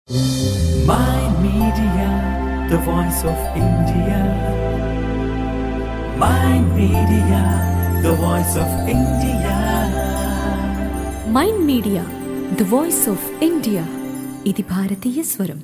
My Media, the voice of India. My Media, the voice of India. Mind media the voice of India ఇది భారతీయ స్వరం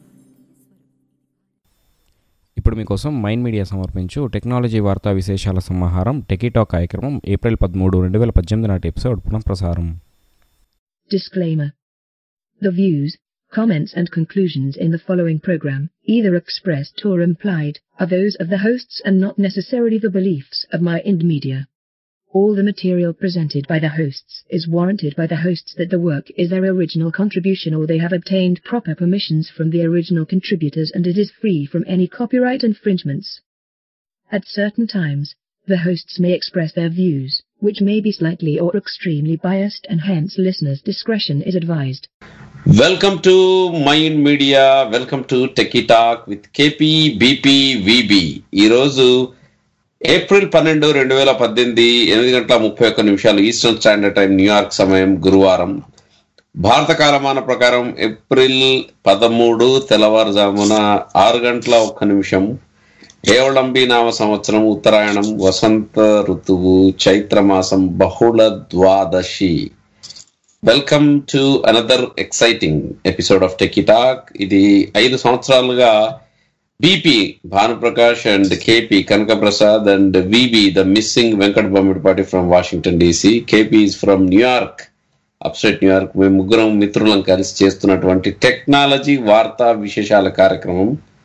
ఇప్పుడు మీకోసం mind media సమర్పించు technology వార్తా విశేషాల సమాహారం టెకీటాక్ కార్యక్రమం ఏప్రిల్ పదమూడు రెండు వేల పద్దెనిమిది నాటి ఎపిసోడ్ పునఃప్రసారం Disclaimer. The views, comments and conclusions in the following program, either expressed or implied, are those of the hosts and not necessarily the beliefs of my Ind Media. All the material presented by the hosts is warranted by the hosts that the work is their original contribution or they have obtained proper permissions from the original contributors and it is free from any copyright infringements. At certain times, the hosts may express their views, which may be slightly or extremely biased and hence listeners' discretion is advised. Welcome to mind media welcome to techie talk with KP BP V B ఈరోజు April పన్నెండు రెండు వేల పద్దెనిమిది ఎనిమిది గంటల ముప్పై ఒక్క నిమిషాలు ఈస్టర్న్ స్టాండర్డ్ టైం న్యూయార్క్ సమయం గురువారం భారత కాలమాన ప్రకారం ఏప్రిల్ పదమూడు తెల్లవారుజామున ఆరు గంటల ఒక్క నిమిషం హేవళంబి నామ సంవత్సరం ఉత్తరాయణం వసంత ఋతువు చైత్రమాసం బహుళ ద్వాదశి welcome to another exciting episode of techie talk ఇది ఐదు సంవత్సరాలుగా B P Bhanuprakash and K P Kanakaprasad and V B the missing Venkat Bommidipati from Washington D C K P is from New York upstate New York మేము ముగ్గురం మిత్రులం కలిసి చేస్తున్నటువంటి టెక్నాలజీ వార్తా విశేషాల కార్యక్రమం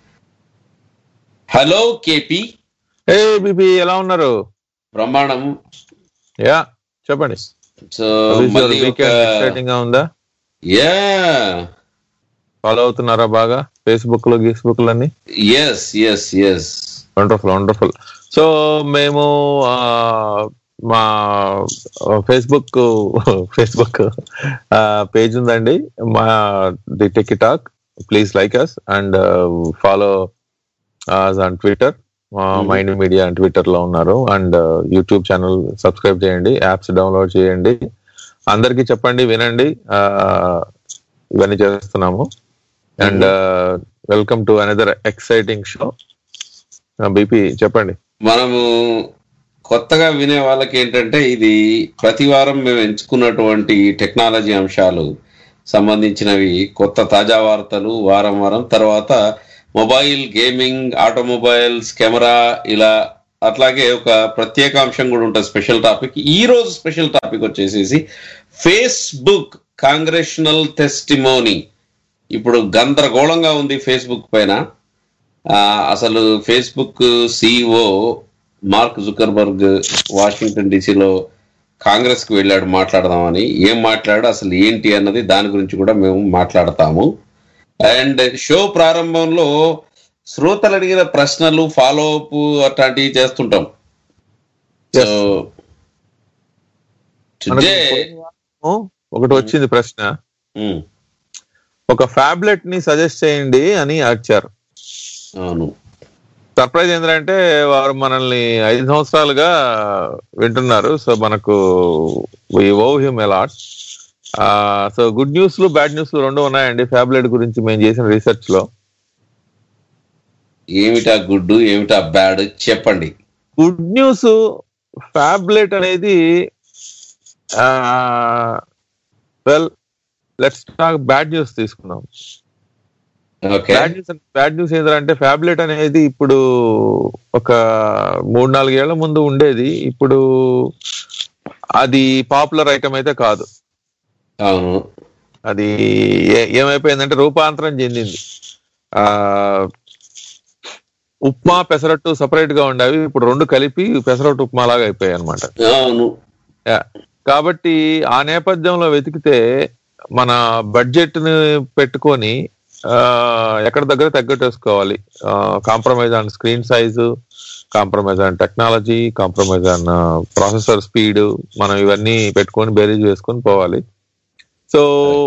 హలో కేపీ ఏ బీబీ ఎలా ఉన్నారు బ్రహ్మాండం యా చెప్పండి సో వీకెండ్ ఎక్సైటింగ్ గా ఉందా యా ఫాలో అవుతున్నారా బాగా ఫేస్బుక్ లో గీస్బుక్ అన్ని yes yes yes wonderful wonderful so మేము ఆ, మా ఫేస్బుక్ ఫేస్బుక్ పేజ్ ఉందండి మా the tech talk please like us and follow on Twitter mind media Twitter లో ఉన్నారు అండ్ యూట్యూబ్ ఛానల్ సబ్స్క్రైబ్ చేయండి యాప్స్ డౌన్లోడ్ చేయండి అందరికీ చెప్పండి వినండి ఆ, ఇవన్నీ చేస్తున్నాము and welcome to another exciting show B P చెప్పండి మనము కొత్తగా వినే వాళ్ళకి ఏంటంటే ఇది ప్రతి వారం మేము ఎంచుకున్నటువంటి టెక్నాలజీ అంశాలు సంబంధించినవి కొత్త తాజా వార్తలు వారం వారం తర్వాత మొబైల్ గేమింగ్ ఆటోమొబైల్స్ కెమెరా ఇలా అట్లాగే ఒక ప్రత్యేక అంశం కూడా ఉంటుంది స్పెషల్ టాపిక్ ఈ రోజు స్పెషల్ టాపిక్ వచ్చేసేసి ఫేస్బుక్ కాంగ్రెషనల్ టెస్టిమోనీ ఇప్పుడు గందరగోళంగా ఉంది ఫేస్బుక్ పైన ఆ, అసలు Facebook CEO Mark Zuckerberg Washington డీసీలో కాంగ్రెస్ కు వెళ్ళాడు మాట్లాడదామని ఏం మాట్లాడు అసలు ఏంటి అన్నది దాని గురించి కూడా మేము మాట్లాడతాము అండ్ షో ప్రారంభంలో శ్రోతలు అడిగిన ప్రశ్నలు ఫాలో అప్ అట్లాంటివి చేస్తుంటాం సో టుడే ఓ, ఒకటి వచ్చింది ప్రశ్న ఒక ఫ్యాబ్లెట్ ని సజెస్ట్ చేయండి అని అడిచారు అవును సర్ప్రైజ్ ఏంటంటే వారు మనల్ని ఐదు సంవత్సరాలుగా వింటున్నారు సో మనకు oh him a lot so good news లు బ్యాడ్ న్యూస్ రెండు ఉన్నాయండి ఫ్యాబ్లెట్ గురించి మేము చేసిన రీసెర్చ్ లో ఏమిటా గుడ్ ఏమిటా బ్యాడ్ చెప్పండి గుడ్ న్యూస్ ఫ్యాబ్లెట్ అనేది well let's talk bad news తీసుకుందాం okay bad news bad news ఏంటంటే ఫ్యాబ్లెట్ అనేది ఇప్పుడు ఒక మూడు నాలుగేళ్ల ముందు ఉండేది ఇప్పుడు అది పాపులర్ ఐటమ్ అయితే కాదు అవును అది ఏ- ఏమైపోయిందంటే రూపాంతరం చెందింది ఆ ఉప్మా పెసరట్టు సపరేట్ గా ఉండేవి ఇప్పుడు రెండు కలిపి పెసరట్టు ఉప్మా లాగా అయిపోయాయి అనమాట అవును కాబట్టి ఆ నేపథ్యంలో వెతికితే మన బడ్జెట్ ని పెట్టుకొని ఆ, ఎక్కడ దగ్గర తగ్గట్టేసుకోవాలి compromise on screen size compromise on technology compromise on processor speed మనం ఇవన్నీ పెట్టుకొని బేరీజ్ వేసుకొని పోవాలి so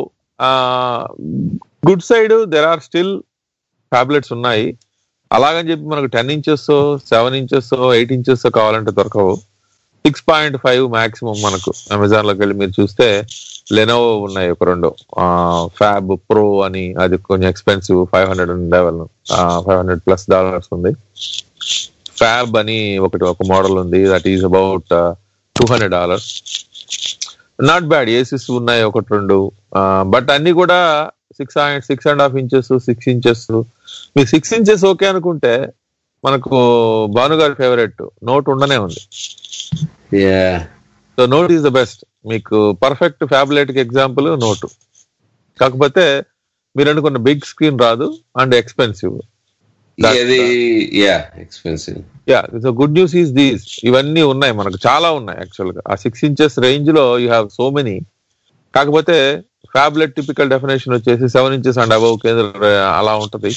good side there are still tablets ఉన్నాయి అలాగని చెప్పి మనకు ten inches seven inches eight inches కావాలంటే దొరకవు సిక్స్ పాయింట్ ఫైవ్ మాక్సిమం మనకు అమెజాన్ లోకి వెళ్ళి మీరు చూస్తే లెనోవో ఉన్నాయి ఒక రెండు ఫ్యాబ్ ప్రో అని అది కొంచెం expensive five hundred level five hundred plus dollars ఉంది ఫ్యాబ్ అని ఒకటి ఒక మోడల్ ఉంది that is about two hundred dollars not bad Asus ఉన్నాయి ఒకటి రెండు బట్ అన్ని కూడా six six and half inches six inches మీరు సిక్స్ ఇంచెస్ ఓకే అనుకుంటే మనకు భానుగారి ఫేవరెట్ నోట్ ఉండనే ఉంది yeah so note is the best మీకు పర్ఫెక్ట్ ఫ్యాబులేట్ కి ఎగ్జాంపుల్ నోట్ కాకపోతే మీరు అనుకున్న బిగ్ స్క్రీన్ రాదు అండ్ ఎక్స్పెన్సివ్ ఇది yeah expensive yeah so good news is these ఇవన్నీ ఉన్నాయి మనకు చాలా ఉన్నాయి యాక్చువల్ గా ఆ సిక్స్ ఇంచెస్ రేంజ్ లో యూ హ్యావ్ సో మెనీ కాకపోతే ఫ్యాబ్లెట్ టిపికల్ డెఫినేషన్ వచ్చేసి సెవెన్ ఇంచెస్ అండ్ అబౌవ్ కేంద్ర అలా ఉంటది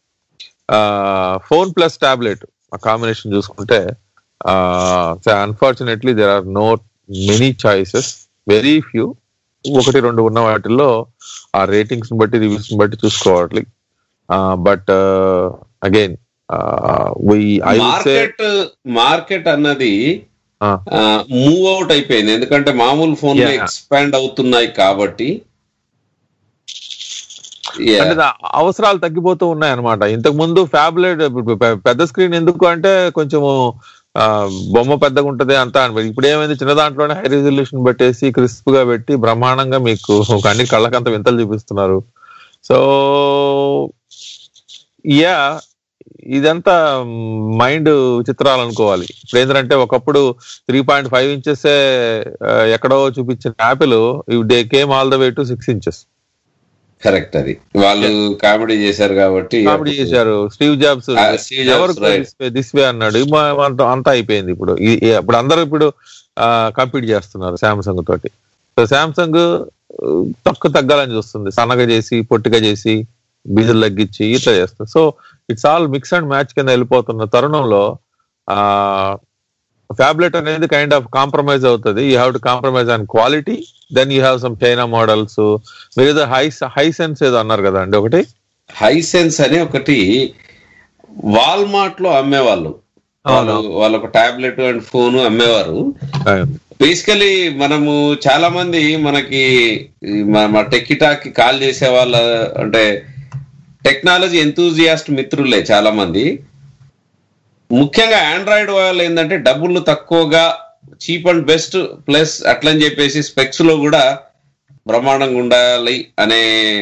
ఫోన్ ప్లస్ టాబ్లెట్ ఆ కాంబినేషన్ చూసుకుంటే unfortunately there are no many choices very few ఒకటి రెండు ఉన్న వాటిల్లో ఆ రేటింగ్స్ బట్టి రివ్యూస్ బట్టి చూసుకోవాలి but again I say market market అన్నది మూవ్ అవుట్ అయిపోయింది ఎందుకంటే మామూలు ఫోన్ Yeah. ఎక్స్పాండ్ అవుతున్నాయి కాబట్టి Yeah. అంటే దా- అవసరాలు తగ్గిపోతూ ఉన్నాయి అనమాట ఇంతకు ముందు ఫ్యాబ్లెట్ పెద్ద స్క్రీన్ ఎందుకు అంటే కొంచెము ఆ, బొమ్మ పెద్దగా ఉంటది అంతా అని ఇప్పుడు ఏమైంది చిన్న దాంట్లోనే హై రెజల్యూషన్ పెట్టేసి క్రిస్ప్ గా పెట్టి బ్రహ్మాండంగా మీకు అన్ని కళ్ళకంత వింతలు చూపిస్తున్నారు సో యా ఇదంతా మైండ్ చిత్రాలు అనుకోవాలి ఇప్పుడు ఏంటంటే ఒకప్పుడు త్రీ పాయింట్ ఫైవ్ ఇంచెస్ ఎక్కడో చూపించిన Apple they came all the way to six inches correct అది వాళ్ళు కామెడీ చేశారు కాబట్టి కామెడీ చేశారు స్టీవ్ జాబ్స్ ఆ, Steve Jobs, right. This way అన్నాడు ఇమ్మ- అంత- అంతా అయిపోయింది ఇప్పుడు ఈ- ఈ- ఇప్పుడు అందరూ ఇప్పుడు కంపీట్ చేస్తున్నారు శాంసంగ్ తోటి సో శాంసంగ్ తక్కువ తగ్గాలని చూస్తుంది సన్నగా చేసి పొట్టిగా చేసి బీజులు తగ్గించి ఇట్లా చేస్తుంది so it's all mix and match కింద వెళ్ళిపోతున్న తరుణంలో ఆ ఫ్యాబ్లెట్ అనేది కైండ్ ఆఫ్ కాంప్రమైజ్ అవుతుంది you have to compromise on quality then you have some China models మీరు ఏదో హై హై సెన్స్ ఏదో అన్నారు కదా అండి ఒకటి హైసెన్స్ అని ఒకటి వాల్మార్ట్ లో అమ్మేవాళ్ళు వాళ్ళు వాళ్ళు ఒక టాబ్లెట్ అండ్ ఫోన్ అమ్మేవారు బేసికలీ మనము చాలా మంది మనకి ఈ మన- మా టెక్కిటాకి కాల్ చేసే వాళ్ళ అంటే టెక్నాలజీ ఎంతూజియాస్ట్ మిత్రులే చాలా మంది ముఖ్యంగా ఆండ్రాయిడ్ వాళ్ళు ఏంటంటే డబ్బులు తక్కువగా చీప్ అండ్ బెస్ట్ ప్లస్ అట్లని చెప్పేసి స్పెక్స్ లో కూడా బ్రహ్మాండంగా ఉండాలి అనే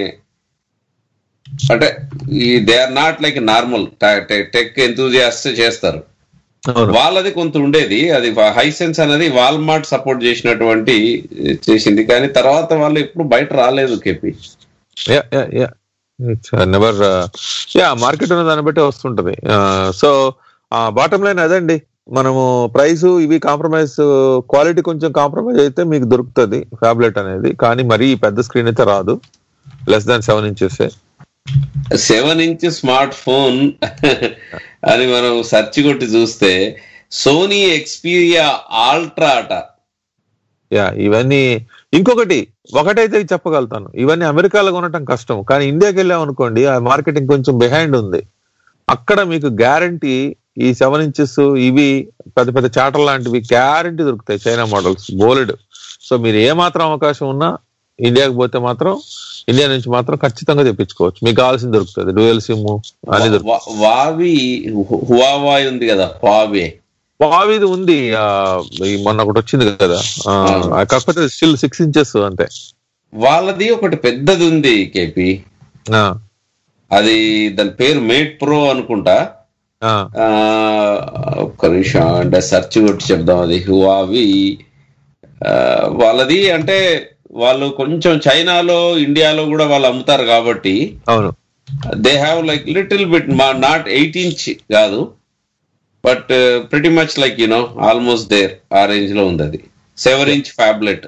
అంటే ఈ they are not like normal tech enthusiast చేస్తారు అవును వాళ్ళది కొంత ఉండేది అది హైసెన్స్ అనేది వాల్మార్ట్ సపోర్ట్ చేసినటువంటి చేసింది కానీ తర్వాత వాళ్ళు ఎప్పుడు బయట రాలేదు KP yeah yeah yeah it's never yeah market ఉన్న దాన్ని బట్టి వస్తుంటది సో బాటమ్ లైన్ అదండి మనము ప్రైస్ ఇవి కాంప్రమైజ్ క్వాలిటీ కొంచెం కాంప్రమైజ్ అయితే మీకు దొరుకుతుంది ఫ్యాబ్లెట్ అనేది కానీ మరీ పెద్ద స్క్రీన్ అయితే రాదు less than seven inches seven inch smart phone అని మనం సెర్చ్ కొట్టి చూస్తే సోనీ ఎక్స్పీరియా ఆల్ట్రా అట యా ఇవన్నీ ఇంకొకటి ఒకటైతే చెప్పగలుగుతాను ఇవన్నీ అమెరికాలో కొనటం కష్టం కానీ ఇండియాకి వెళ్ళాం అనుకోండి ఆ మార్కెటింగ్ కొంచెం బిహైండ్ ఉంది అక్కడ మీకు గ్యారంటీ ఈ సెవెన్ ఇంచెస్ ఇవి పెద్ద పెద్ద చాటర్ లాంటివి గ్యారంటీ దొరుకుతాయి చైనా మోడల్స్ బోలెడ్ సో మీరు ఏ మాత్రం అవకాశం ఉన్నా ఇండియాకి పోతే మాత్రం ఇండియా నుంచి మాత్రం ఖచ్చితంగా తెప్పించుకోవచ్చు మీకు కావాల్సింది దొరుకుతుంది డ్యూయల్ సిమ్ అని దొరుకుతుంది వా- వావి హువావాయ్ ఉంది కదా వావే వావిది ఉంది ఆ, ఈ మొన్న ఒకటి వచ్చింది కదా ఆ, కాకపోతే స్టిల్ సిక్స్ ఇంచెస్ అంతే వాళ్ళది ఒకటి పెద్దది ఉంది కేపీ ఆ, అది దాని పేరు మేట్ ప్రో అనుకుంటా ఆ, ఆ, ఒక్క నిమిషం అంటే సెర్చ్ కొట్టి చెప్దాం అది హువావి ఆ, వాళ్ళది అంటే వాళ్ళు కొంచెం చైనాలో ఇండియాలో కూడా వాళ్ళు అమ్ముతారు కాబట్టి అవును they have like little bit మా నాట్ ఎయిట్ ఇంచ్ కాదు but pretty much like you know almost there ఆ రేంజ్ లో ఉంది అది seven inch phablet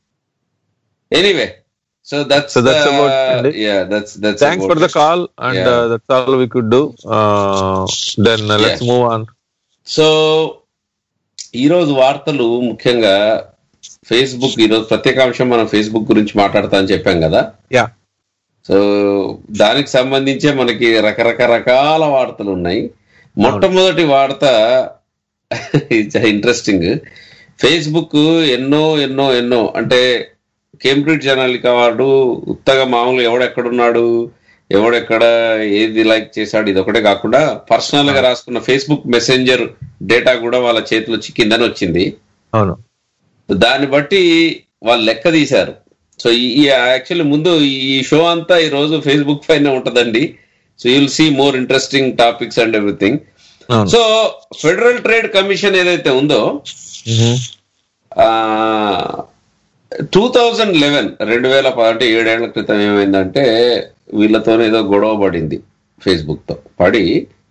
anyway so that's So that's about it, అండి. Yeah that's that's thanks for the call and Yeah. That's all we could do then let's Yeah. Move on so ఈరోజు వార్తలు ముఖ్యంగా Facebook ఈరోజు ప్రత్యేకాంశం మనం Facebook గురించి మాట్లాడతా అని చెప్పాం కదా యా సో దానికి సంబంధించే మనకి రకరకరకాల వార్తలు ఉన్నాయి మొట్టమొదటి వార్త ఇంట్రెస్టింగ్ ఫేస్బుక్ ఎన్నో ఎన్నో ఎన్నో అంటే కేంబ్రిడ్జ్ అనాలికా వాడు ఉత్తగా మామూలు ఎవడెక్కడున్నాడు ఎవడెక్కడ ఏది లైక్ చేశాడు ఇది ఒకటే కాకుండా పర్సనల్ గా రాసుకున్న ఫేస్బుక్ మెసెంజర్ డేటా కూడా వాళ్ళ చేతిలో చిక్కిందని వచ్చింది అవును దాన్ని బట్టి వాళ్ళు లెక్క తీశారు సో ఈ యాక్చువల్లీ ముందు ఈ షో అంతా ఈ రోజు ఫేస్బుక్ పైన ఉంటదండి so you'll see more interesting topics and everything అవును సో ఫెడరల్ ట్రేడ్ కమిషన్ ఏదైతే ఉందో మ్మ్. టూ థౌజండ్ లెవెన్ రెండు వేల ప- అంటే ఏడేళ్ల క్రితం ఏమైందంటే వీళ్ళతో ఏదో గొడవ పడింది ఫేస్బుక్ తో పడి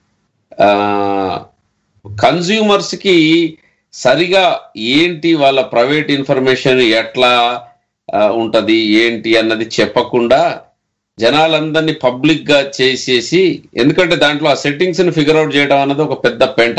కన్స్యూమర్స్ కి సరిగా ఏంటి వాళ్ళ ప్రైవేట్ ఇన్ఫర్మేషన్ ఎట్లా ఆ, ఉంటది ఏంటి అన్నది చెప్పకుండా జనాలందరినీ పబ్లిక్ గా చేసేసి ఎందుకంటే దాంట్లో ఆ సెట్టింగ్స్ ని ఫిగర్ అవుట్ చేయడం అన్నది ఒక పెద్ద పెంట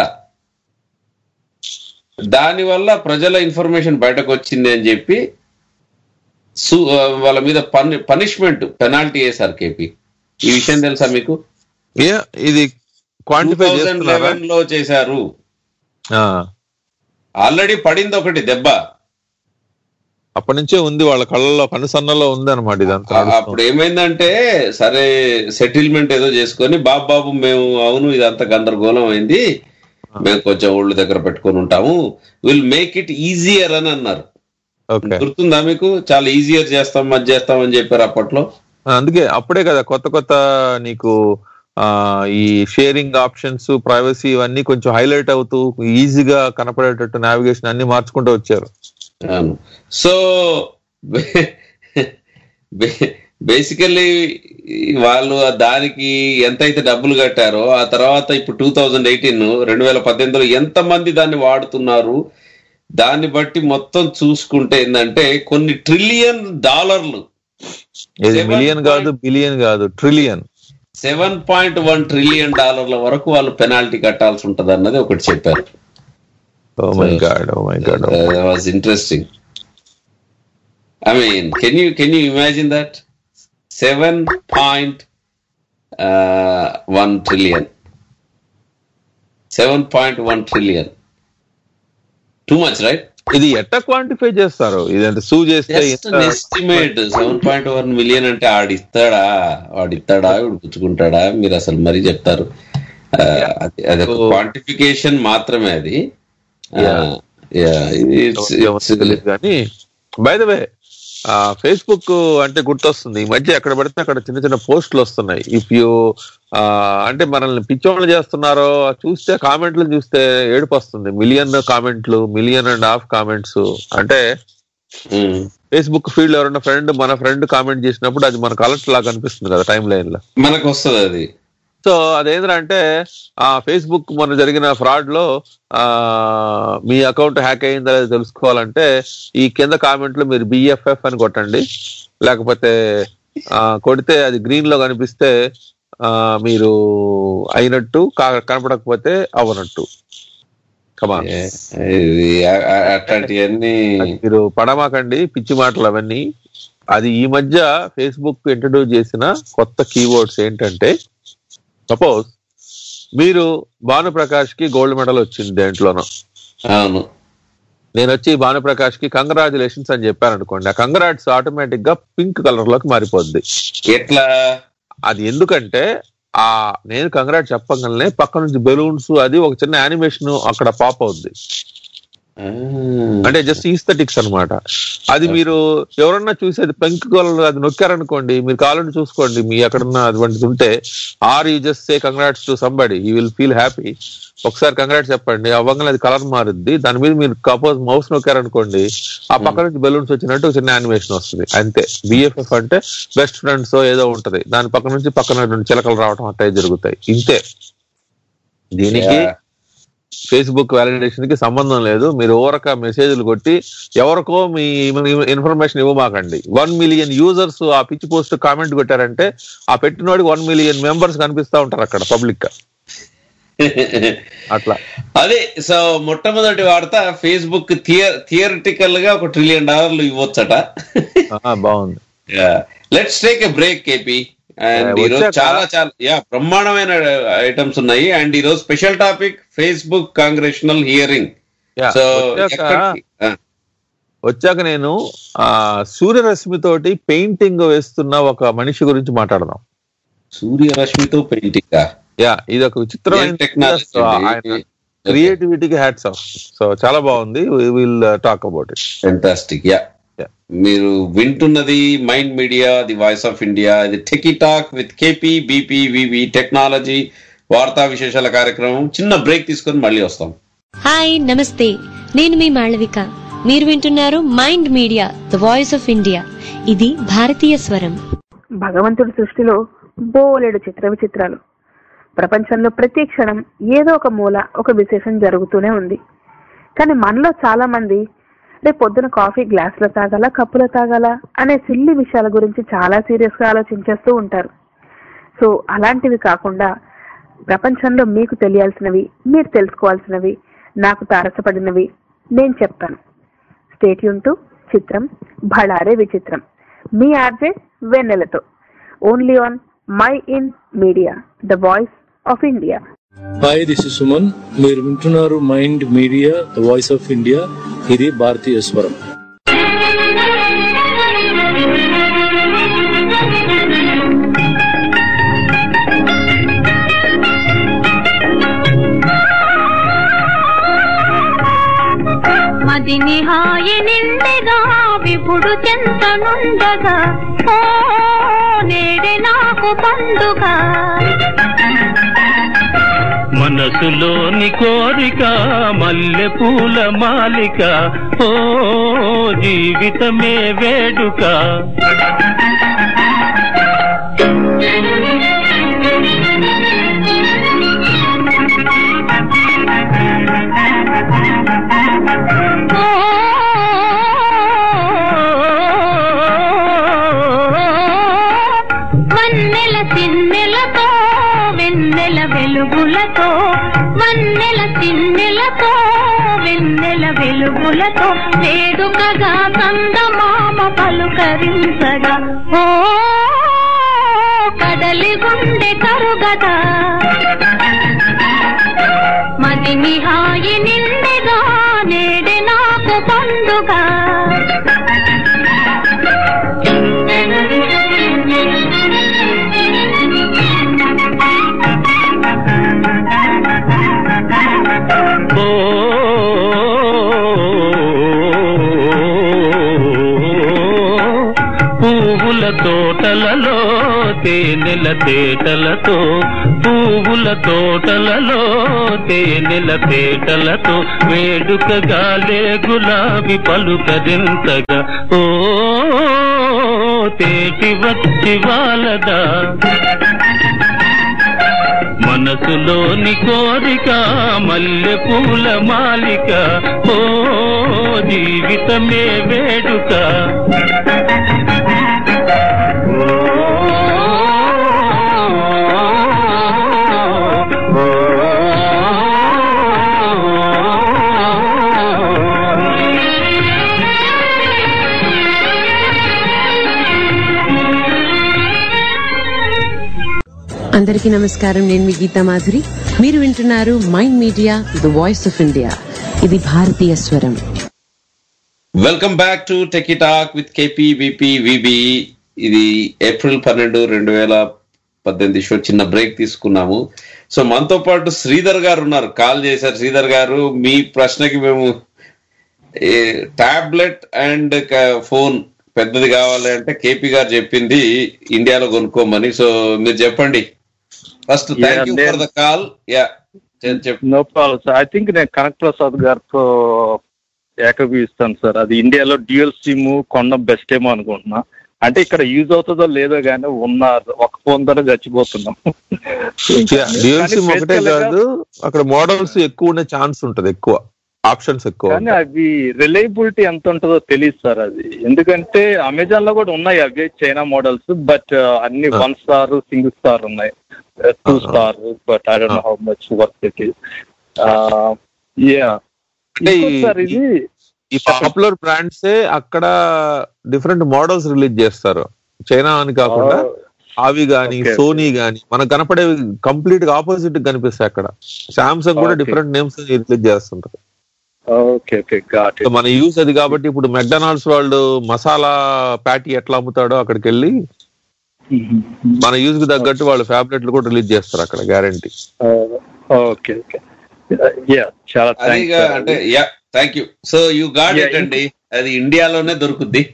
దానివల్ల ప్రజల ఇన్ఫర్మేషన్ బయటకు వచ్చింది అని చెప్పి సు- ఆ, వాళ్ళ మీద పని పనిష్మెంట్ పెనాల్టీ వేశారు కేపీ ఈ విషయం తెలుసా మీకు ఏ ఇది క్వాంటిఫై చేస్తున్నారా లెవెన్ లో చేశారు ఆ, ఆల్రెడీ పడింది ఒకటి దెబ్బ అప్పటి నుంచే ఉంది వాళ్ళ కళ్ళలో కనుసన్నలో ఉంది అనమాట ఇదంతా ఆ- అప్పుడు ఏమైందంటే సరే సెటిల్మెంట్ ఏదో చేసుకొని బాబు బాబు మేము అవును ఇదంతా గందరగోళం అయింది మేము కొంచెం ఊళ్ళ దగ్గర పెట్టుకొని ఉంటాము విల్ మేక్ ఇట్ ఈజియర్ అని అన్నారు ఓకే గుర్తుందా మీకు చాలా ఈజియర్ చేస్తాం అది చేస్తాం అని చెప్పారు అప్పట్లో అందుకే అప్పుడే కదా కొత్త కొత్త నీకు ఆ ఈ షేరింగ్ ఆప్షన్స్ ప్రైవసీ ఇవన్నీ కొంచెం హైలైట్ అవుతూ ఈజీగా కనపడేటట్టు నావిగేషన్ అన్ని మార్చుకుంటూ వచ్చారు అవును సో బేసికల్లీ వాళ్ళు దానికి ఎంతైతే డబ్బులు కట్టారో ఆ తర్వాత ఇప్పుడు టూ థౌజండ్ ఎయిటీన్ రెండు వేల పద్దెనిమిదిలో ఎంత మంది దాన్ని వాడుతున్నారు దాన్ని బట్టి మొత్తం చూసుకుంటే ఏంటంటే కొన్ని ట్రిలియన్ డాలర్లు ఇది Seven మిలియన్ కాదు బిలియన్ కాదు trillion seven point one trillion డాలర్ల వరకు వాళ్ళు పెనాల్టీ కట్టాల్సి ఉంటది అన్నది ఒకటి చెప్పారు oh my God oh my God was interesting I mean can you can you imagine that seven point one trillion seven point one trillion too much right ఇది ఎట్లా క్వాంటిఫై చేస్తారు ఇదంటే సూ చేస్తే జస్ట్ ఎంత- estimate seven point one million అంటే ఆడిస్తాడా వాడిస్తాడా వీడు పుచ్చుకుంటాడా మీరు అసలు మరీ చెప్తారు ఆ, అది- అది ఒక So- క్వాంటిఫికేషన్ మాత్రమే అది Yeah. ఎవరికి తెలియదు కానీ బై ద వే ఫేస్బుక్ అంటే గుర్తొస్తుంది ఈ మధ్య ఎక్కడ పడితే అక్కడ చిన్న చిన్న పోస్టులు వస్తున్నాయి ఇఫ్ యూ అంటే మనల్ని పిచ్చోళ్ళు చేస్తున్నారో చూస్తే కామెంట్లు చూస్తే ఏడుపు వస్తుంది మిలియన్ కామెంట్లు మిలియన్ అండ్ హాఫ్ కామెంట్స్ అంటే ఫేస్బుక్ ఫీల్డ్ ఎవరైనా ఫ్రెండ్ మన ఫ్రెండ్ కామెంట్ చేసినప్పుడు అది మనకు అలర్ట్ లాగా అనిపిస్తుంది కదా టైం లైన్ లో మనకు వస్తుంది అది సో అదేంటంటే ఆ ఫేస్బుక్ మొన్న జరిగిన ఫ్రాడ్ లో ఆ మీ అకౌంట్ హ్యాక్ అయిందా లేదో తెలుసుకోవాలంటే ఈ కింద కామెంట్ లో మీరు బిఎఫ్ఎఫ్ అని కొట్టండి లేకపోతే ఆ, కొడితే అది గ్రీన్ లో కనిపిస్తే ఆ, మీరు అయినట్టు కా- కనపడకపోతే అవనట్టు కమా ఇది ఆ- ఆ- అట్లాంటివన్నీ మీరు పడమాకండి పిచ్చి మాటలు అవన్నీ అది ఈ మధ్య ఫేస్బుక్ ఇంట్రడ్యూస్ చేసిన కొత్త కీవర్డ్స్ ఏంటంటే సపోజ్ మీరు భానుప్రకాష్ కి గోల్డ్ మెడల్ వచ్చింది దేంట్లోనో అవును నేను వచ్చి భానుప్రకాష్ కి కంగ్రాచులేషన్స్ అని చెప్పాను అనుకోండి ఆ కంగ్రాట్స్ ఆటోమేటిక్ గా పింక్ కలర్ లోకి మారిపోద్ది ఎట్లా అది ఎందుకంటే ఆ నేను కంగ్రాట్ చెప్పగలనే పక్క నుంచి బెలూన్స్ అది ఒక చిన్న యానిమేషన్ అక్కడ పాప్ అవుద్ది ఆ, అంటే జస్ట్ ఈస్థెటిక్స్ అన్నమాట అది మీరు ఎవరన్నా చూసి అది పెంక్ కలర్ అది నొక్కారనుకోండి మీరు కావాలంటే చూసుకోండి మీ ఎక్కడన్నా అటువంటిది ఉంటే are you just say congrats to somebody you will feel happy ఒకసారి కంగ్రాట్స్ చెప్పండి అవ్వగానే అది కలర్ మారుద్ది దాని మీద మీరు సపోజ్ మౌస్ నొక్కారనుకోండి ఆ పక్క నుంచి బెలూన్స్ వచ్చినట్టు ఒక చిన్న యానిమేషన్ వస్తుంది అంతే బిఎఫ్ఎఫ్ అంటే బెస్ట్ ఫ్రెండ్స్ ఏదో ఉంటది దాని పక్క నుంచి పక్కన రెండు చిలకలు రావడం అట్టే జరుగుతాయి ఇంతే దీనికి Yeah. ఫేస్బుక్ వ్యాలిడేషన్ కి సంబంధం లేదు మీరు ఓరక మెసేజ్లు కొట్టి ఎవరికో మీ ఇన్ఫర్మేషన్ ఇవ్వమాకండి వన్ మిలియన్ యూజర్స్ ఆ పిచ్చి పోస్ట్ కామెంట్ కొట్టారంటే ఆ పెట్టినోడికి వన్ మిలియన్ మెంబర్స్ కనిపిస్తా ఉంటారు అక్కడ పబ్లిక్ గా అట్లా అదే సో మొట్టమొదటి వార్త ఫేస్బుక్ థియర్ థియరిటికల్ గా ఒక ట్రిలియన్ డాలర్లు ఇవ్వచ్చట ఆ, బాగుంది let's take a break KP and Yeah, ఈరోజు వచ్చాక- చాలా చాలా యా బ్రహ్మాండమైన ఐటమ్స్ ఉన్నాయి అండ్ ఈరోజు special topic Facebook congressional hearing Yeah, so వచ్చాక వచ్చాక నేను ఆ సూర్యరశ్మి తోటి పెయింటింగ్ వేస్తున్న ఒక మనిషి గురించి మాట్లాడదాం సూర్యరశ్మితో పెయింటింగ్ యా ఇది ఒక విచిత్రమైన టెక్నాలజీ ఆయన క్రియేటివిటీకి హ్యాట్స్ ఆఫ్ సో చాలా బాగుంది will talk about it fantastic yeah Yeah. మీరు వింటున్నది mind media the voice of India ఇది techie talk with KP BP VV technology వార్తా విశేషాల కార్యక్రమం చిన్న బ్రేక్ తీసుకొని మళ్ళీ వస్తాం హాయ్ నమస్తే నేను మీ మాళవిక మీరు వింటున్నారు mind media the voice of India ఇది భారతీయ స్వరం భగవంతుడి సృష్టిలో బోలెడు చిత్ర విచిత్రాలు ప్రపంచంలో ప్రతి క్షణం ఏదో ఒక మూల ఒక విశేషం జరుగుతూనే ఉంది కానీ మనలో చాలా మంది రేపు పొద్దున కాఫీ గ్లాసులో తాగాల కప్పులో తాగాల అనే సిల్లి విషయాల గురించి చాలా సీరియస్ గా ఆలోచించేస్తూ ఉంటారు సో అలాంటివి కాకుండా ప్రపంచంలో మీకు తెలియాల్సినవి మీరు తెలుసుకోవాల్సినవి నాకు తారసపడినవి నేను చెప్తాను స్టేట్ టు చిత్రం భళారే విచిత్రం మీ ఆర్జే వెన్నెలతో only on mind media the voice of India hi this is Suman మీరు వింటున్నారు mind media the voice of India ఇది భారతీయ స్వరం మదిని హాయి నిండగా విపుడు చెంతనుండగా ఓ నేడే నాకు పండుగ మనసులోని కోరిక మల్లె పూల మాలిక ఓ జీవితమే వేడుక ఓ వన్నెల సిన్నెలతో వెన్నెల వెలుగులతో వన్నెల సిన్నెలతో వెన్నెల వెలుగులతో వేడుకగా కందమామ పలుకరించగా ఓ కడలి గుండె కరుగదా మదిని హాయి నిండెగా నేడే నాకు పండుగ ఓ పువ్వుల తోటలలో తేనెల తేటలతో పువ్వుల తోటలలో తేనెల తేటలతో వేడుకగాలే గులాబి పలుకరింతగా ఓ తేటి వచ్చి వాలదా మనసులోని కోరిక మల్లె పూల మాలిక ఓ జీవితమే వేడుక అందరికీ నమస్కారం నేను మీ గీతా మాధురి మీరు వింటున్నారు mind media the voice of India ఇది భారతీయ స్వరం welcome back to techie talk with KP VP VB ఇది ఏప్రిల్ పన్నెండు రెండు వేల పద్దెనిమిది షో చిన్న బ్రేక్ తీసుకున్నాము సో మనతో పాటు శ్రీధర్ గారు ఉన్నారు కాల్ చేశారు శ్రీధర్ గారు మీ ప్రశ్నకి మేము టాబ్లెట్ అండ్ ఫోన్ పెద్దది కావాలి అంటే కేపీ గారు చెప్పింది ఇండియాలో కొనుక్కోమని సో మీరు చెప్పండి first thank you for the call yeah చెప్పండి no problem sir I think నేను కనక్ ప్రసాద్ గారితో ఏకీభవిస్తాను సార్ అది ఇండియాలో డ్యూయల్ సిమ్ కొన్న బెస్ట్ ఏమో అనుకుంటున్నా అంటే ఇక్కడ యూజ్ అవుతుందో లేదో కానీ ఉన్న ఒక ఫోన్ ధర చచ్చిపోతున్నాం డ్యూయల్ సిమ్ కానీ ఒకటే basically గా- కాదు అక్కడ మోడల్స్ ఎక్కువ ఉండే ఛాన్స్ ఉంటది ఎక్కువ ఆప్షన్స్ ఎక్కువ కానీ అవి రిలయబిలిటీ ఎంత ఉంటుందో తెలియదు సార్ అది ఎందుకంటే అమెజాన్ లో కూడా ఉన్నాయి అవే చైనా మోడల్స్ బట్ అన్ని Ah. One star single star ఉన్నాయి two Ah. Star but I don't know how much work it is yeah అంటే ఈ- సార్ ఇది ఈ పాపులర్ బ్రాండ్స్ అక్కడ డిఫరెంట్ మోడల్స్ రిలీజ్ చేస్తారు చైనా అని కాకుండా అవి గాని Okay. సోనీ గాని మనకు కనపడేవి కంప్లీట్ గా ఆపోజిట్ కనిపిస్తాయి అక్కడ సామ్సంగ్ కూడా Okay. డిఫరెంట్ నేమ్స్ రిలీజ్ చేస్తుంటారు ఓకే ఓకే ఘాట్ సో మన యూస్ అది కాబట్టి ఇప్పుడు మెక్డొనాల్డ్స్ వాళ్ళు మసాలా ప్యాటీ ఎట్లా అమ్ముతాడో అక్కడికి వెళ్ళి మన యూజ్ కి తగ్గట్టు వాళ్ళు ఫ్యాబ్లెట్లు కూడా రిలీజ్ చేస్తారు అక్కడ గ్యారంటీ ఓకే ఓకే యా చాలా అదిగా అంటే yeah thank you so you got Yeah, it అండి అది ఇండియాలోనే దొరుకుద్ది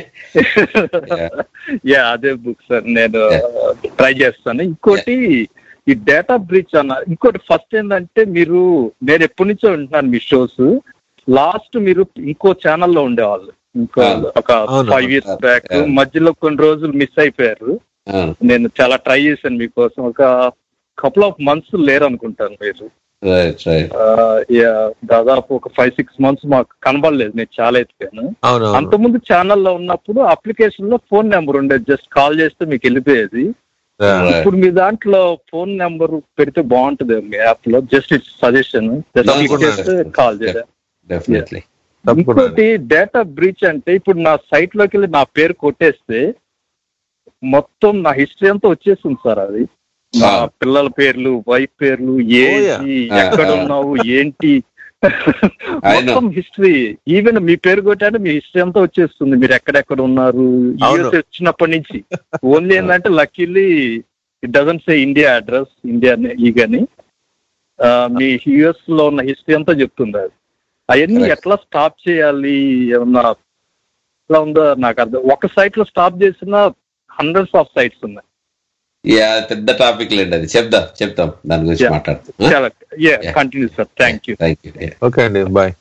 యా అదే బుక్ సార్ నేను ట్రై చేస్తాను ఇంకోటి ఈ డేటా బ్రీచ్ అన్న ఇంకోటి ఫస్ట్ ఏంటంటే మీరు నేను ఎప్పటి నుంచో వింటున్నాను మీ షోస్ లాస్ట్ మీరు ఇంకో ఛానల్లో ఉండేవాళ్ళు ఇంకో అవును. ఒక అవును. ఫైవ్ ఇయర్స్ బ్యాక్ అవును. మధ్యలో కొన్ని రోజులు మిస్ అయిపోయారు నేను చాలా ట్రై చేశాను మీకోసం ఒక కపుల్ ఆఫ్ మంత్స్ లేరు అనుకుంటాను మీరు రైట్ రైట్ ఆ, యా, దాదాపు ఒక ఫైవ్ సిక్స్ మంత్స్ మాకు కనబడలేదు నేను చాలా ఎత్తికాను అవును అంతకుముందు ఛానల్లో ఉన్నప్పుడు అప్లికేషన్ లో ఫోన్ నెంబర్ ఉండేది జస్ట్ కాల్ చేస్తే మీకు వెళ్ళిపోయేది ఇప్పుడు మీ దాంట్లో ఫోన్ నెంబర్ పెడితే బాగుంటుంది మీ యాప్ లో just it's suggestion just click తప్పకుండా. చేస్తే కాల్ చేయాలి డెఫినెట్లీ ఇంకోటి డేటా బ్రీచ్ అంటే ఇప్పుడు నా సైట్ లోకి వెళ్ళి నా పేరు కొట్టేస్తే మొత్తం నా హిస్టరీ అంతా వచ్చేస్తుంది సార్ అది నా పిల్లల పేర్లు వైఫ్ పేర్లు ఏది yeah. ఎక్కడ Ah, ah. ఉన్నావు ఏంటి I know. మొత్తం హిస్టరీ ఈవెన్ మీ పేరు కొట్టానే మీ హిస్టరీ అంతా వచ్చేస్తుంది మీరు ఎక్కడెక్కడ ఉన్నారు అవును. యూఎస్ వచ్చినప్పటి నుంచి ఓన్లీ ఏంటంటే luckily it doesn't say India address India ఈ కానీ మీ యుఎస్ లో ఉన్న హిస్టరీ అంతా చెప్తుంది అది అవన్నీ Correct. ఎట్లా స్టాప్ చేయాలి ఏమన్నా ఎట్లా ఉందో నాకు అర్థం ఒక సైట్ లో స్టాప్ చేసిన హండ్రెడ్స్ ఆఫ్ సైట్స్ ఉన్నాయి యా పెద్ద టాపిక్ లేండి అది చెప్దాం చెప్తాం దాని గురించి Yeah. మాట్లాడుతాం చాలా continue sir thank you thank you okay అండి bye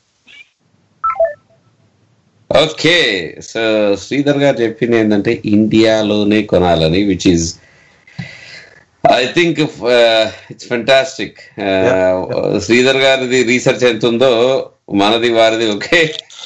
okay so Sridhar garu చెప్పింది ఏంటంటే ఇండియాలోనే కొనాలని which is I think it's fantastic Sridhar గారిది రీసెర్చ్ ఎంత ఉందో మనది వారిది okay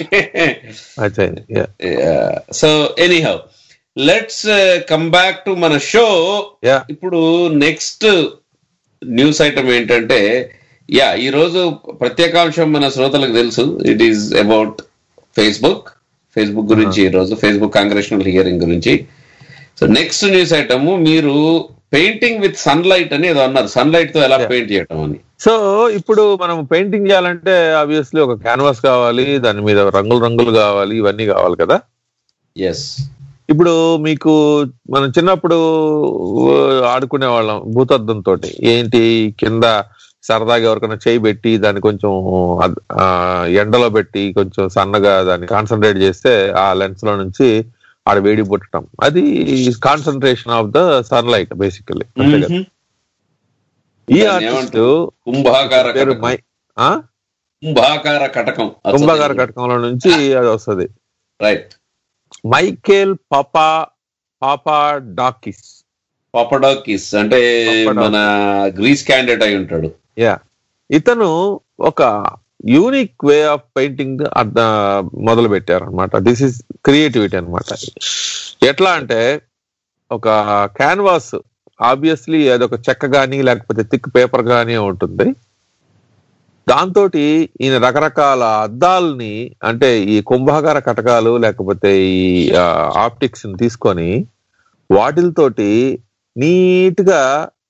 so any how let's come back to మన షో ఇప్పుడు నెక్స్ట్ న్యూస్ ఐటమ్ ఏంటంటే యా ఈ రోజు ప్రత్యేకాంశం మన శ్రోతలకు తెలుసు it is about Facebook Facebook గురించి ఈ రోజు ఫేస్బుక్ కాంగ్రెషనల్ హియరింగ్ గురించి సో నెక్స్ట్ న్యూస్ ఐటమ్ మీరు పెయింటింగ్ విత్ సన్లైట్ అని ఏదో అన్నారు సన్లైట్ తో ఎలా పెయింట్ చేయటం అని సో ఇప్పుడు మనం పెయింటింగ్ చేయాలంటే ఆబ్వియస్లీ ఒక క్యాన్వాస్ కావాలి దాని మీద రంగులు రంగులు కావాలి ఇవన్నీ కావాలి కదా ఎస్ ఇప్పుడు మీకు మనం చిన్నప్పుడు ఆడుకునే వాళ్ళం భూతద్దం తోటి ఏంటి కింద సరదాగా ఎవరికైనా చేయి పెట్టి దాన్ని కొంచెం అద్- ఆ, ఎండలో పెట్టి కొంచెం సన్నగా దాన్ని కాన్సన్ట్రేట్ చేస్తే ఆ లెన్స్ లో నుంచి ఆడ వేడి పుట్టడం అది concentration of the sunlight basically అంతే కదా ఈ దాన్ని ఆర్టిస్ట్ ఏమంటారు? కుంభాకార పేరు కటకం. మై ఆ? కుంభాకార కటకం కుంభాకార కటకంలో నుంచి అది వస్తుంది రైట్ మైకేల్ పాపా పాపా డాకిస్ పాపడాకిస్ అంటే మన గ్రీస్ క్యాండిడేట్ అయి ఉంటాడు యా ఇతను ఒక యూనిక్ వే ఆఫ్ పెయింటింగ్ మొదలు పెట్టారు అనమాట దిస్ ఇస్ క్రియేటివిటీ అన్నమాట ఎట్లా అంటే ఒక క్యాన్వాస్ ఆబ్వియస్లీ అదొక చెక్క కానీ లేకపోతే థిక్ పేపర్ కానీ ఉంటుంది దాంతో ఈయన రకరకాల అద్దాలని అంటే ఈ కుంభాకార కటకాలు లేకపోతే ఈ ఆప్టిక్స్ తీసుకొని వాటితోటి నీట్ గా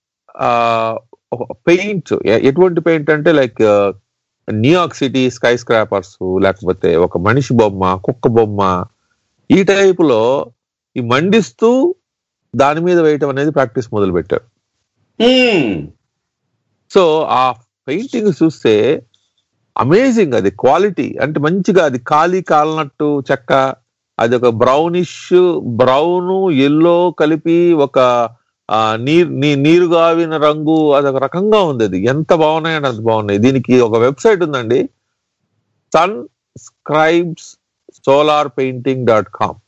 పెయింట్ ఎటువంటి పెయింట్ అంటే like New York City skyscrapers లేకపోతే ఒక మనిషి బొమ్మ కుక్క బొమ్మ ఈ టైప్ లో ఈ మండిస్తూ దాని మీద వేయటం అనేది ప్రాక్టీస్ మొదలు పెట్టారు సో ఆ పెయింటింగ్ చూస్తే అమేజింగ్ అది క్వాలిటీ అంటే మంచిగా అది ఖాళీ కాలినట్టు చెక్క అది ఒక బ్రౌనిష్ బ్రౌన్ ఎల్లో కలిపి ఒక ఆ, నీర్ నీ- నీరు గావిన రంగు అది ఒక రకంగా ఉంది అది ఎంత బాగున్నాయంటే అంత బాగున్నాయి దీనికి ఒక వెబ్సైట్ ఉందండి sun scribes solar painting dot com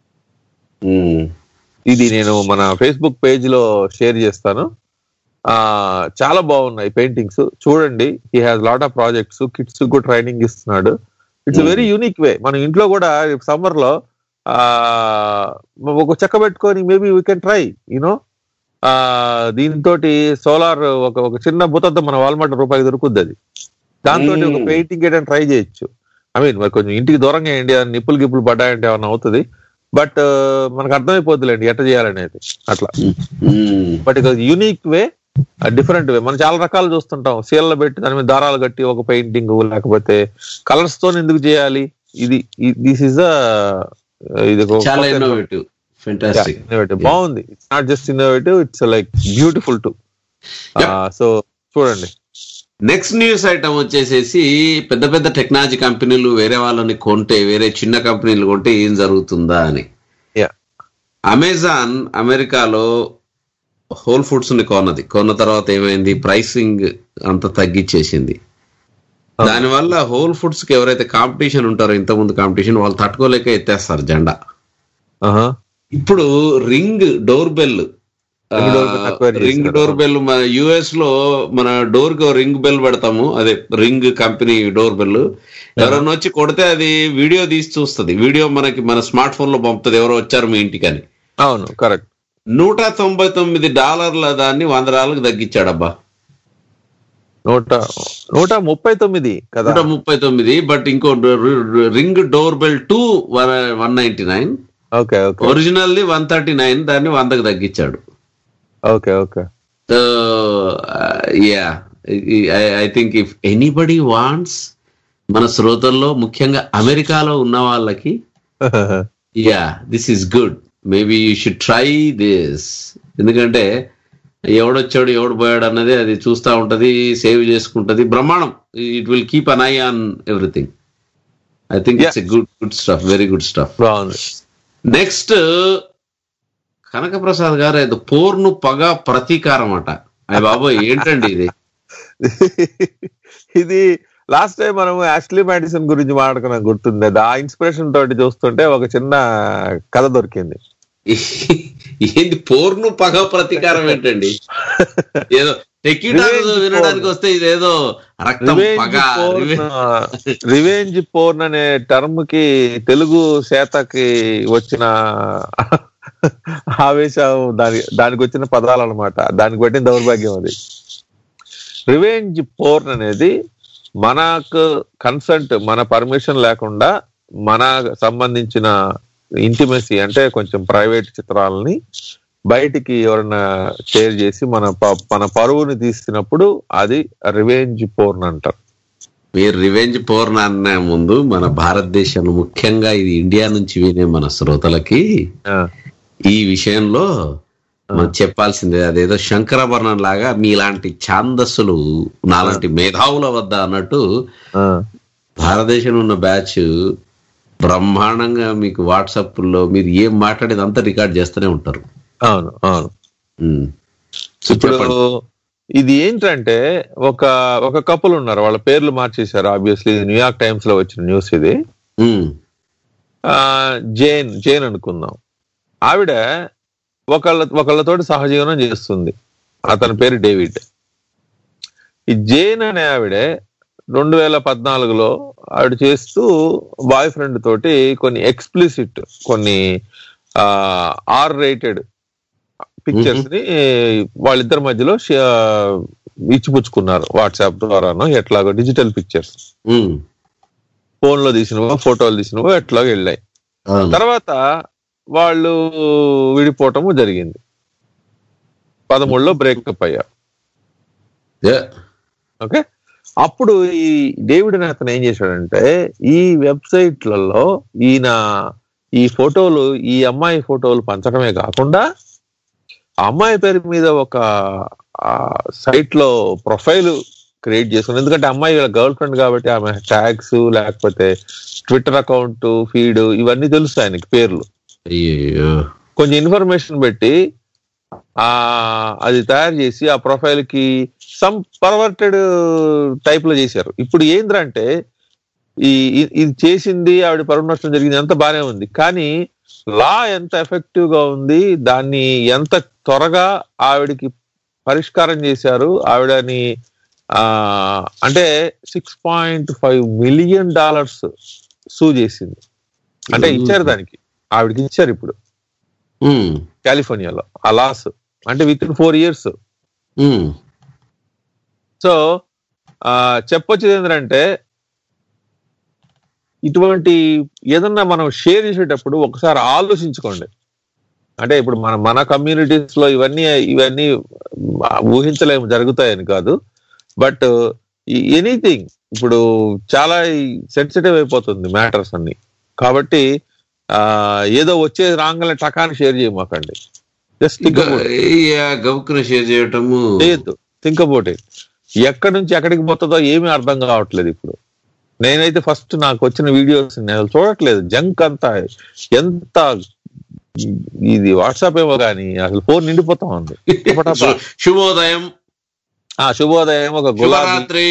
ఇది నేను మన ఫేస్బుక్ పేజ్ లో షేర్ చేస్తాను ఆ చాలా బాగున్నాయి పెయింటింగ్స్ చూడండి he has lot of projects kids కూడా ట్రైనింగ్ ఇస్తున్నాడు ఇట్స్ వెరీ యూనిక్ వే మన ఇంట్లో కూడా సమ్మర్ లో ఆ ఒక చెక్క పెట్టుకొని maybe we can try you know ఆ దీంతో సోలార్ ఒక ఒక చిన్న బుతద్ద మన వాల్మార్ట్ రూపాయికి దొరుకుద్ది అది దాంతో ఒక Mm. పెయింటింగ్ వేయడానికి ట్రై చేయొచ్చు ఐ మీన్ మరి కొంచెం ఇంటికి దూరంగా వేయండి ఏదైనా నిప్పులు గిప్పులు పడ్డాయంటే ఏమన్నా అవుతుంది బట్ మనకు అర్థమైపోద్దులేండి ఎట్ట చేయాలనేది అట్లా బట్ ఇక యూనిక్ వే డిఫరెంట్ వే మనం చాలా రకాలు చూస్తుంటాం సీళ్ళ పెట్టి దాని మీద దారాలు కట్టి ఒక పెయింటింగ్ లేకపోతే కలర్స్ తో ఎందుకు చేయాలి ఇది దిస్ ఇస్ ఇది ఒక చాలా కొత్త ఇన్నోవేటివ్ ఫెంటాస్టిక్ innovative. బాగుంది it's not just innovative it's like beautiful too so చూడండి నెక్స్ట్ న్యూస్ ఐటమ్ వచ్చేసేసి పెద్ద పెద్ద టెక్నాలజీ కంపెనీలు వేరే వాళ్ళని కొంటే వేరే చిన్న కంపెనీలు కొంటే ఏం జరుగుతుందా అని Yeah. అమెజాన్ అమెరికాలో హోల్ ఫుడ్స్ ని కొన్నది కొన్న తర్వాత ఏమైంది ప్రైసింగ్ అంత తగ్గించేసింది దానివల్ల హోల్ ఫుడ్స్ కి ఎవరైతే కాంపిటీషన్ ఉంటారో ఇంతకుముందు కాంపిటీషన్ వాళ్ళు తట్టుకోలేక ఎత్తేస్తారు జెండా ఇప్పుడు Ring door bell Ring doorbell acquire ring చేశారు. డోర్ బెల్ మన యుఎస్ లో మన డోర్ కి రింగ్ బెల్ పెడతాము అదే రింగ్ కంపెనీ డోర్ బెల్ ఎవరన్నా వచ్చి కొడితే అది వీడియో తీసి చూస్తుంది వీడియో మనకి మన స్మార్ట్ ఫోన్ లో పంపుతుంది ఎవరో వచ్చారు మీ ఇంటికి అని అవును కరెక్ట్ నూట తొంభై తొమ్మిది డాలర్ల దాన్ని వంద డాలర్లకు తగ్గించాడబ్బా నూట నూట ముప్పై తొమ్మిది కదా నూట ముప్పై తొమ్మిది బట్ ఇంకో Ring door bell two one ninety nine okay okay original the one thirty nine దాన్ని వందకు తగ్గించాడు okay okay so yeah I think if anybody wants మన శ్రోతల్లో ముఖ్యంగా అమెరికాలో ఉన్న వాళ్ళకి yeah this is good maybe you should try this ఎందుకంటే ఎవడొచ్చాడు ఎవడు పోయాడు అన్నది అది చూస్తూ ఉంటది సేవ్ చేసుకుంటది బ్రహ్మాండం it will keep an eye on everything I think it's good good stuff very good stuff బాగుంది నెక్స్ట్ కనకప్రసాద్ గారు ఏదో పోర్ను పగ ప్రతీకారం అట అయ్య బాబోయ్ ఏంటండి ఇది ఇది లాస్ట్ టైం మనం యాష్లీ మ్యాడిసన్ గురించి మాట్లాడుకున్నాం గుర్తుంది అది ఆ ఇన్స్పిరేషన్ తోటి చూస్తుంటే ఒక చిన్న కథ దొరికింది ఏంది పోర్ను పగ ప్రతీకారం ఏంటండి ఏదో టెక్కిటాకు Revenge వినడానికి porn. వస్తే ఇదేదో రక్తం పగ రివెంజ్ పోర్న్ అనే టర్మ్ కి తెలుగు శాతకి వచ్చిన ఆవేశం దాని దానికి వచ్చిన పదాలు అనమాట దానికి పట్టిన దౌర్భాగ్యం అది రివెంజ్ పోర్న్ అనేది మనకు కన్సెంట్ మన పర్మిషన్ లేకుండా మన సంబంధించిన ఇంటిమెసీ అంటే కొంచెం ప్రైవేట్ చిత్రాలని బయటికి ఎవరైనా షేర్ చేసి మన ప- మన పరువుని తీసినప్పుడు అది రివెంజ్ పోర్న్ అంటారు మీరు రివెంజ్ పోర్న్ అన్న ముందు మన భారతదేశంలో ముఖ్యంగా ఇది ఇండియా నుంచి వినే మన శ్రోతలకి ఈ విషయంలో మనం చెప్పాల్సిందే అదేదో శంకరాభరణం లాగా మీలాంటి ఛాందస్సులు నాలాంటి మేధావుల వద్ద అన్నట్టు భారతదేశంలో ఉన్న బ్యాచ్ బ్రహ్మాండంగా మీకు వాట్సాప్ లో మీరు ఏం మాట్లాడేది అంతా రికార్డ్ చేస్తూనే ఉంటారు అవును అవును ఉమ్. ఇప్పుడు ఇది ఏంటంటే ఒక ఒక కపుల్ ఉన్నారు వాళ్ళ పేర్లు మార్చేశారు ఆబ్వియస్లీ న్యూయార్క్ టైమ్స్ లో వచ్చిన న్యూస్ ఇది ఆ, జేన్ జేన్ అనుకుందాం ఆవిడ ఒకళ్ళ ఒకళ్ళతోటి సహజీవనం చేస్తుంది అతని పేరు డేవిడ్ ఈ జేన్ అనే ఆవిడే రెండు వేల పద్నాలుగులో ఆవిడ చేస్తూ బాయ్ ఫ్రెండ్ తోటి కొన్ని ఎక్స్ప్లిసిట్ కొన్ని ఆర్ రేటెడ్ పిక్చర్స్ ని వాళ్ళిద్దరి మధ్యలో షే- ఇచ్చిపుచ్చుకున్నారు వాట్సాప్ ద్వారానో ఎట్లాగో డిజిటల్ పిక్చర్స్ ఫోన్ లో తీసినవో ఫోటోలు తీసినవో ఎట్లాగో వెళ్ళాయి తర్వాత వాళ్ళు విడిపోవటము జరిగింది పదమూడులో బ్రేకప్ అయ్యారు ఓకే అప్పుడు ఈ డేవిడ్ అనే అతను ఏం చేశాడంటే ఈ వెబ్సైట్లలో ఈయన ఈ ఫోటోలు ఈ అమ్మాయి ఫోటోలు పంచడమే కాకుండా ఆ అమ్మాయి పేరు మీద ఒక సైట్ లో ప్రొఫైల్ క్రియేట్ చేసుకుని ఎందుకంటే అమ్మాయి గర్ల్ ఫ్రెండ్ కాబట్టి ఆమె ట్యాగ్స్ లేకపోతే ట్విట్టర్ అకౌంట్ ఫీడ్ ఇవన్నీ తెలుసు ఆయనకి పేర్లు కొంచెం ఇన్ఫర్మేషన్ పెట్టి ఆ అది తయారు చేసి ఆ ప్రొఫైల్ కి సమ్ పర్వర్టెడ్ టైప్ లో చేశారు ఇప్పుడు ఏంద్రంటే ఈ ఇ- ఇది చేసింది ఆవిడ పరువు నష్టం జరిగింది అంత బానే ఉంది కానీ లా ఎంత ఎఫెక్టివ్ గా ఉంది దాన్ని ఎంత త్వరగా ఆవిడకి పరిష్కారం చేశారు ఆవిడని ఆ అంటే six point five million dollars sue చేసింది అంటే ఇచ్చారు దానికి ఆవిడకి ఇచ్చారు ఇప్పుడు కాలిఫోర్నియాలో ఆ లాస్ అంటే with in four years so చెప్పొచ్చేది ఏంటంటే ఇటువంటి ఏదన్నా మనం షేర్ చేసేటప్పుడు ఒకసారి ఆలోచించుకోండి అంటే ఇప్పుడు మన మన కమ్యూనిటీస్ లో ఇవన్నీ ఇవన్నీ ఊహించలేము జరుగుతాయని కాదు బట్ ఎనీథింగ్ ఇప్పుడు చాలా సెన్సిటివ్ అయిపోతుంది మ్యాటర్స్ అన్ని కాబట్టి ఆ, ఏదో వచ్చే రాంగల టకాన్ని షేర్ చేయమాకండి జస్ట్ గబుక్కున షేర్ చేయటము చేయొద్దు థింక్ అబౌట్ ఇట్ ఎక్కడి నుంచి ఎక్కడికి పోతుందో ఏమీ అర్థం కావట్లేదు ఇప్పుడు నేనైతే ఫస్ట్ నాకు వచ్చిన వీడియోస్ నేను చూడట్లేదు జంక్ అంతా ఎంత ఇది వాట్సాప్ ఏమో కానీ అసలు ఫోన్ నిండిపోతా ఉంది టపటపా. శుభోదయం ఆ శుభోదయం ఒక గులాబీ శుభరాత్రి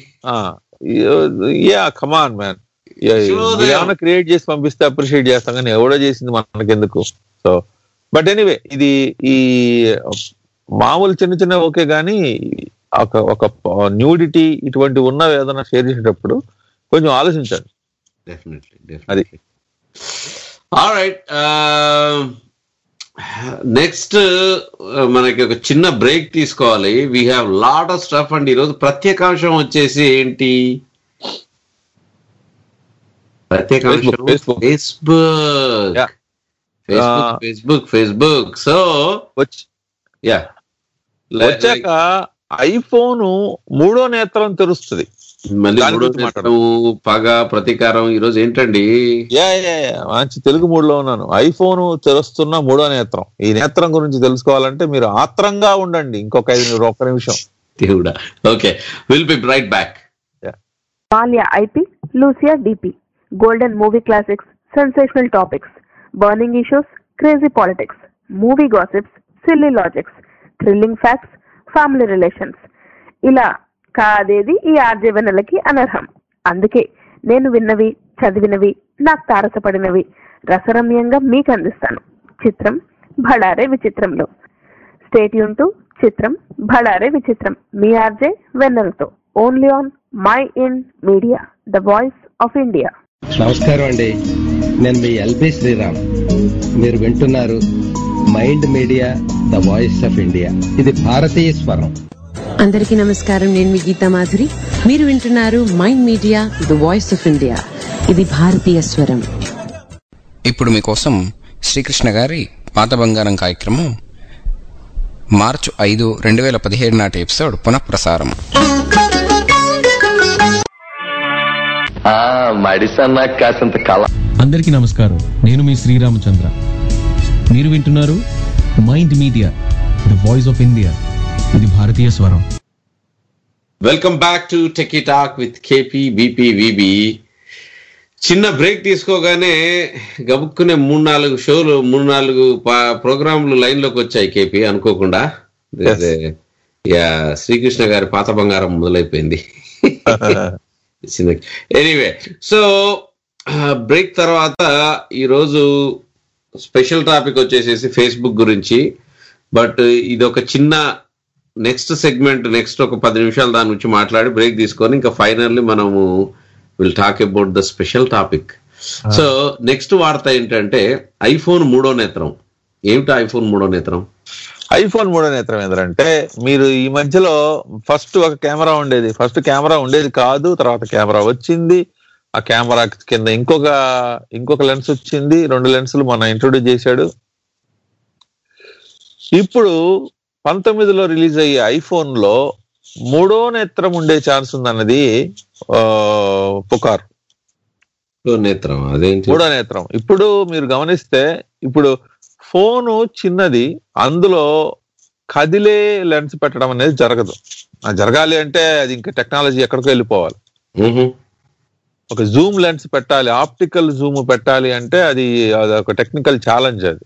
యా కమాన్ మ్యాన్ శుభోదయం. ఏమైనా క్రియేట్ చేసి పంపిస్తే అప్రిషియేట్ చేస్తాం కానీ ఎవడో చేసింది మనకెందుకు సో బట్ ఎనీవే ఇది ఈ మామూలు చిన్న చిన్న ఓకే కానీ ఒక ఒక న్యూడిటీ ఇటువంటి ఉన్న ఏదైనా షేర్ చేసేటప్పుడు కొంచెం ఆలోచించండి డెఫినెట్లీ అది రైట్ నెక్స్ట్ మనకి ఒక చిన్న బ్రేక్ తీసుకోవాలి we have lot of stuff and ఈరోజు ప్రత్యేకాంశం వచ్చేసి ఏంటి ప్రత్యేకాంశం Facebook, Facebook Facebook Facebook Facebook so yeah వచ్చాక ఐఫోన్ మూడో నేత్రం తెరుస్తుంది మళ్ళీ దాని మూడో గురించి నేత్రం, పగ ప్రతీకారం ఈ రోజు ఏంటండి యా యా యా, మంచి తెలుగు మూడులో ఉన్నాను ఐఫోన్ తెరుస్తున్న మూడో నేత్రం ఈ నేత్రం గురించి తెలుసుకోవాలంటే మీరు ఆత్రంగా ఉండండి ఇంకొక ఐదు నిమిషం- ఒక్క నిమిషం దేవుడా okay will be right back మాల్యా ఐపీ లూసియా డిపి golden movie classics sensational topics burning issues crazy politics movie gossips silly logics thrilling facts family relations ఇలా కాదేది ఈ ఆర్జే వెన్నెలకి అనర్హం అందుకే నేను విన్నవి చదివినవి నాకు తారసపడినవి రసరమ్యంగా మీకు అందిస్తాను చిత్రం భడారే విచిత్రంలో స్టేట్ యూన్ టు చిత్రం భడారే విచిత్రం మీ ఆర్జే వెన్నెలతో only on mind media the voice of India నమస్కారం అండి నేను మీ ఎల్బి శ్రీరామ్ మీరు వింటున్నారు mind media the voice of India ఇది భారతీయ స్వరం అందరికీ నమస్కారం నేను మీ గీతా మాధురి మీరు వింటున్నారు mind media the voice of India ఇది భారతీయ స్వరం ఇప్పుడు మీకోసం శ్రీకృష్ణ గారి పాత బంగారం కార్యక్రమం మార్చి ఐదు రెండు వేల పదిహేడు నాటి ఎపిసోడ్ పునఃప్రసారం మడిసన్న కాసంత కళ అందరికీ నమస్కారం నేను మీ శ్రీరామచంద్ర మీరు వింటున్నారు mind media the voice of India ఇది భారతీయ స్వరం welcome back to techie talk with KP BP VB చిన్న బ్రేక్ తీసుకోగానే గబుక్కునే మూడు నాలుగు షోలు మూడు నాలుగు పా- ప్రోగ్రాంలు లైన్ లోకి వచ్చాయి కేపీ అనుకోకుండా యా శ్రీకృష్ణ గారి పాత బంగారం మొదలైపోయింది చిన్న ఎనీవే సో బ్రేక్ తర్వాత ఈరోజు స్పెషల్ టాపిక్ వచ్చేసేసి ఫేస్బుక్ గురించి బట్ ఇది ఒక చిన్న నెక్స్ట్ సెగ్మెంట్ నెక్స్ట్ ఒక పది నిమిషాలు దాని గురించి మాట్లాడి బ్రేక్ తీసుకొని ఇంకా ఫైనల్లీ మనము will talk about the special topic so next వార్త ఏంటంటే ఐఫోన్ మూడో నేత్రం ఏమిటి ఐఫోన్ మూడో నేత్రం ఐఫోన్ మూడో నేత్రం ఏంటంటే మీరు ఈ మధ్యలో ఫస్ట్ ఒక కెమెరా ఉండేది ఫస్ట్ కెమెరా ఉండేది కాదు తర్వాత కెమెరా వచ్చింది ఆ కెమెరా కింద ఇంకొక ఇంకొక లెన్స్ వచ్చింది రెండు లెన్సులు మన ఇంట్రొడ్యూస్ చేశాడు ఇప్పుడు పంతొమ్మిదిలో రిలీజ్ అయ్యే ఐఫోన్ లో మూడో నేత్రం ఉండే ఛాన్స్ ఉందన్నది ఆ, పుకార్ నేత్రం అదేంటి మూడో నేత్రం ఇప్పుడు మీరు గమనిస్తే ఇప్పుడు ఫోను చిన్నది అందులో కదిలే లెన్స్ పెట్టడం అనేది జరగదు ఆ జరగాలి అంటే అది ఇంకా టెక్నాలజీ ఎక్కడికో వెళ్ళిపోవాలి ఒక జూమ్ లెన్స్ పెట్టాలి ఆప్టికల్ జూమ్ పెట్టాలి అంటే అది అది ఒక టెక్నికల్ ఛాలెంజ్ అది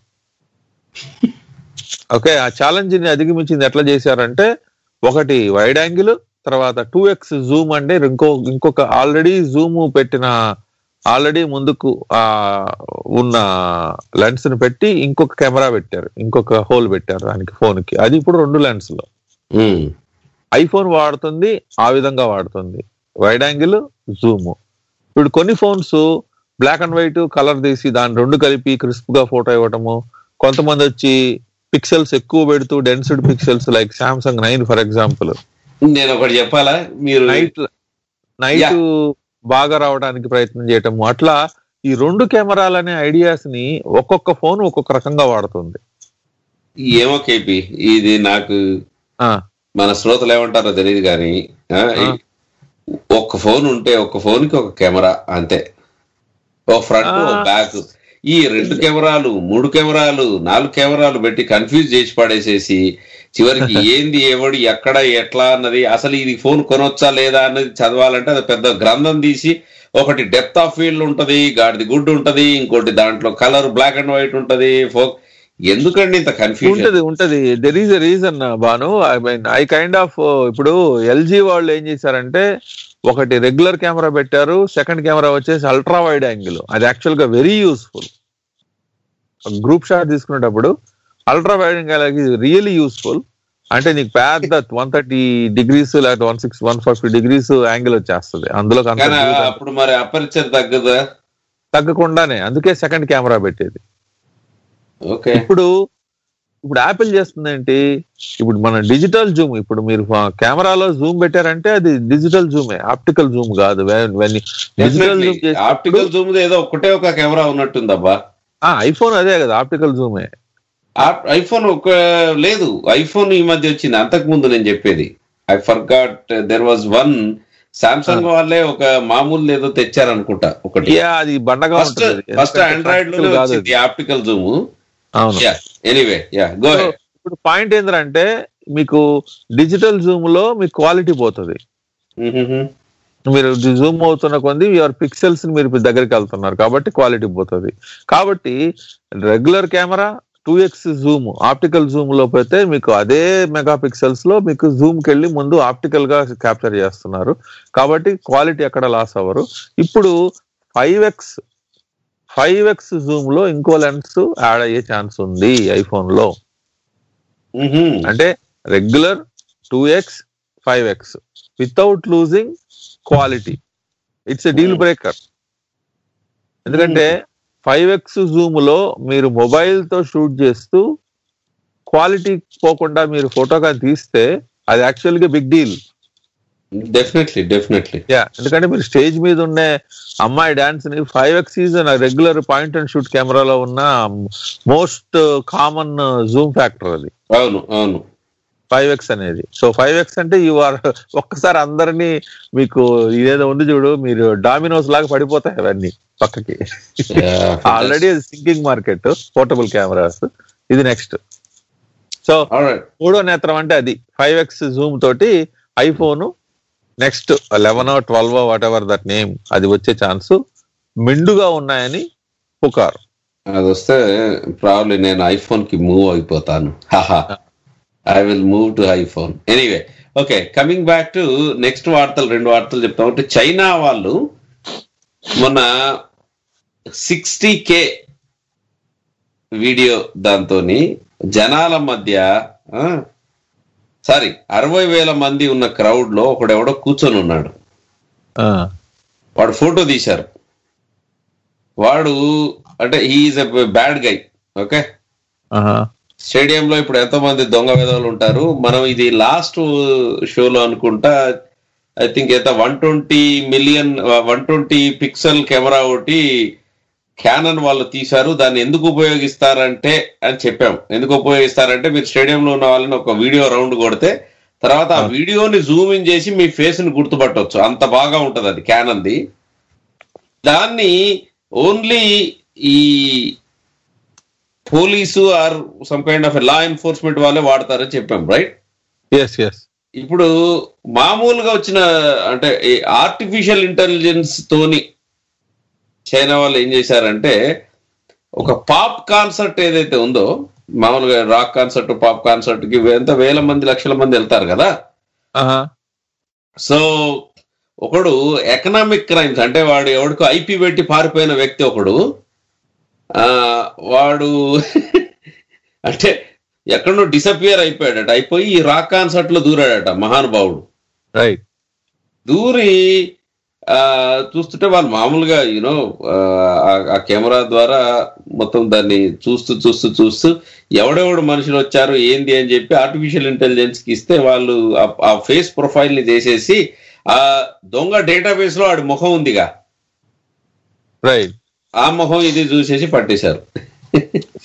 ఓకే ఆ ఛాలెంజ్ ని అధిగమించింది ఎట్లా చేశారంటే ఒకటి వైడ్ యాంగిల్ తర్వాత టూ ఎక్స్ జూమ్ అంటే ఇంకో ఇంకొక ఆల్రెడీ జూమ్ పెట్టిన ఆల్రెడీ ముందుకు ఆ ఉన్న లెన్స్ ని పెట్టి ఇంకొక కెమెరా పెట్టారు ఇంకొక హోల్ పెట్టారు దానికి ఫోన్ కి అది ఇప్పుడు రెండు లెన్స్లు ఐఫోన్ వాడుతుంది ఆ విధంగా వాడుతుంది వైడ్ యాంగిల్ జూమ్ ఇప్పుడు కొన్ని phones black and white colour తీసి దాని రెండు కలిపి క్రిస్ప్ గా ఫోటో ఇవ్వటము కొంతమంది వచ్చి పిక్సెల్స్ ఎక్కువ పెడుతూ డెన్సిడ్ pixels like Samsung nine for example నేను ఒకటి చెప్పాలా మీరు నైట్ నైట్ బాగా రావడానికి ప్రయత్నం చేయటము అట్లా ఈ రెండు కెమెరాలనే ఐడియాస్ ని ఒక్కొక్క ఫోన్ ఒక్కొక్క రకంగా వాడుతుంది ఏమో కేపీ ఇది నాకు మన శ్రోతలు ఏమంటారో తెలియదు కానీ ఆ, ఈ- ఒక్క ఫోన్ ఉంటే ఒక్క ఫోన్ కి ఒక కెమెరా అంతే ఓ ఫ్రంట్ ఓ బ్యాక్ ఈ రెండు కెమెరాలు మూడు కెమెరాలు నాలుగు కెమెరాలు పెట్టి కన్ఫ్యూజ్ చేసి పడేసేసి చివరికి ఏంది ఎవడు ఎక్కడ ఎట్లా అన్నది అసలు ఇది ఫోన్ కొనొచ్చా లేదా అన్నది చదవాలంటే అది పెద్ద గ్రంథం తీసి ఒకటి డెప్త్ ఆఫ్ ఫీల్డ్ ఉంటది గాడిది గుడ్ ఉంటది ఇంకోటి దాంట్లో కలర్ బ్లాక్ అండ్ వైట్ ఉంటది ఫో ఎందుకండి ఇంత కన్ఫ్యూజన్ ఉంటది ఉంటది there is a reason Bhanu I mean I kind of ఇప్పుడు ఎల్జీ వాళ్ళు ఏం చేశారంటే ఒకటి రెగ్యులర్ కెమెరా పెట్టారు సెకండ్ కెమెరా వచ్చేసి అల్ట్రా వైడ్ యాంగిల్ అది యాక్చువల్ గా వెరీ యూస్ఫుల్ గ్రూప్ షాట్ తీసుకునేటప్పుడు ultra wide angle really useful అంటే నీకు పెద్ద వన్ థర్టీ డిగ్రీస్ లేకపోతే one six one fifty degrees angle వచ్చేస్తుంది అందులో అంత కానీ view కనిపి- అప్పుడు మరి అపరిచర్ తగ్గదా తగ్గకుండానే అందుకే సెకండ్ కెమెరా పెట్టేది ఓకే ఇప్పుడు ఇప్పుడు యాపిల్ చేస్తుంది ఏంటి ఇప్పుడు మన డిజిటల్ జూమ్ ఇప్పుడు మీరు కెమెరాలో జూమ్ పెట్టారంటే అది డిజిటల్ జూమే ఆప్టికల్ జూమ్ కాదు డిజిటల్ జూమ్ ఆప్టికల్ జూమ్ ఏదో ఒకటే ఒక కెమెరా ఉన్నట్టుందబ్బా ఐఫోన్ అదే కదా ఆప్టికల్ జూమే ఐఫోన్ ఒక లేదు ఐఫోన్ ఈ మధ్య వచ్చింది అంతకు ముందు నేను చెప్పేది I forgot there was one Samsung వాళ్ళే ఒక మామూలు ఏదో తెచ్చారనుకుంటా ఒకటి యా అది బండగా ఫస్ట్ ఉంటుంది ఫస్ట్ ఎందుకంటే ఆండ్రాయిడ్ లోనే practical కాదు వచ్చింది ఆప్టికల్ జూమ్ అవును ఎనీవే యా గో So, ఇప్పుడు పాయింట్ ఏంటంటే మీకు డిజిటల్ జూమ్ లో మీకు క్వాలిటీ పోతుంది మీరు జూమ్ అవుతున్న కొంది యువర్ పిక్సెల్స్ మీరు దగ్గరికి వెళ్తున్నారు కాబట్టి క్వాలిటీ పోతుంది కాబట్టి regular camera two x zoom optical zoom లో పోతే మీకు అదే మెగా పిక్సెల్స్ లో మీకు జూమ్ కి వెళ్ళి ముందు ఆప్టికల్ గా క్యాప్చర్ చేస్తున్నారు కాబట్టి క్వాలిటీ ఎక్కడ లాస్ అవ్వరు ఇప్పుడు five x five x zoom లో ఇంకో లెన్స్ యాడ్ అయ్యే ఛాన్స్ ఉంది ఐఫోన్ లో అంటే regular two x five x without losing quality it's a deal breaker ఎందుకంటే ఫైవ్ ఎక్స్ జూమ్ లో మీరు మొబైల్ తో షూట్ చేస్తూ క్వాలిటీ పోకుండా మీరు ఫోటోగా తీస్తే అది యాక్చువల్ గా big deal definitely definitely yeah ఎందుకంటే మీరు స్టేజ్ మీద ఉండే అమ్మాయి డాన్స్ ని five x is regular point and shoot కెమెరాలో ఉన్న మోస్ట్ కామన్ జూమ్ ఫ్యాక్టర్ అది అవును అవును ఫైవ్ ఎక్స్ అనేది సో ఫైవ్ ఎక్స్ అంటే యు ఆర్ ఒక్కసారి అందరినీ మీకు ఇదేదో ఉంది చూడు మీరు డామినోస్ లాగా పడిపోతాయి అవన్నీ పక్కకి ఆల్రెడీ అది సింకింగ్ మార్కెట్ పోర్టబుల్ కెమెరాస్ ఇది నెక్స్ట్ సో మూడో నేత్రం అంటే అది ఫైవ్ ఎక్స్ జూమ్ తోటి iPhone next eleven twelve whatever that name అది వచ్చే ఛాన్స్ మెండుగా ఉన్నాయని పుకారు అది వస్తే ప్రాబ్లీ నేను ఐఫోన్ కి మూవ్ అయిపోతాను I will move to iPhone anyway okay coming back to next వార్తలు రెండు వార్తలు చెప్తాం అంటే చైనా వాళ్ళు మొన్న సిక్స్టీ కే వీడియో దాంతో జనాల మధ్య సారీ అరవై వేల మంది ఉన్న క్రౌడ్ లో ఒకడెవడో కూర్చొని ఉన్నాడు వాడు ఫోటో తీశారు వాడు అంటే he is a bad guy okay స్టేడియంలో ఇప్పుడు ఎంతో మంది దొంగ విధవులు ఉంటారు మనం ఇది లాస్ట్ షోలో అనుకుంటా ఐ థింక్ ఎంత one twenty million one twenty pixel camera ఒకటి క్యానన్ వాళ్ళు తీశారు దాన్ని ఎందుకు ఉపయోగిస్తారంటే అని చెప్పాం ఎందుకు ఉపయోగిస్తారంటే మీరు స్టేడియంలో ఉన్న వాళ్ళని ఒక వీడియో రౌండ్ కొడితే తర్వాత ఆ వీడియోని జూమ్ ఇన్ చేసి మీ ఫేస్ ని గుర్తుపట్టవచ్చు అంత బాగా ఉంటది అది క్యానన్ది దాన్ని ఓన్లీ ఈ police or some kind of law enforcement వాళ్ళే వాడతారని చెప్పాం రైట్ ఎస్ ఎస్ ఇప్పుడు మామూలుగా వచ్చిన అంటే ఆర్టిఫిషియల్ ఇంటెలిజెన్స్ తోని చైనా వాళ్ళు ఏం చేశారంటే ఒక పాప్ కాన్సర్ట్ ఏదైతే ఉందో మామూలుగా రాక్ కాన్సర్ట్ పాప్ కాన్సర్ట్ కి ఎంత వేల మంది లక్షల మంది వెళ్తారు కదా సో ఒకడు ఎకనామిక్ క్రైమ్స్ అంటే వాడు ఎవడికో ఐపీ పెట్టి పారిపోయిన వ్యక్తి ఒకడు ఆ వాడు అంటే ఎక్కడో డిసపియర్ అయిపోయాడట అయిపోయి ఈ రాక్ కాన్సర్ట్ లో దూరాడట మహానుభావుడు రైట్ దూరి ఆ చూస్తుంటే వాళ్ళు మామూలుగా యూనో ఆ కెమెరా ద్వారా మొత్తం దాన్ని చూస్తూ చూస్తూ చూస్తూ ఎవడెవడు మనుషులు వచ్చారు ఏంది అని చెప్పి ఆర్టిఫిషియల్ ఇంటెలిజెన్స్ కి ఇస్తే వాళ్ళు ఆ ఫేస్ ప్రొఫైల్ ని చేసేసి ఆ దొంగ డేటాబేస్ లో ఆడి ముఖం ఉందిగా రైట్ ఆ ముఖం ఇది చూసేసి పట్టేశారు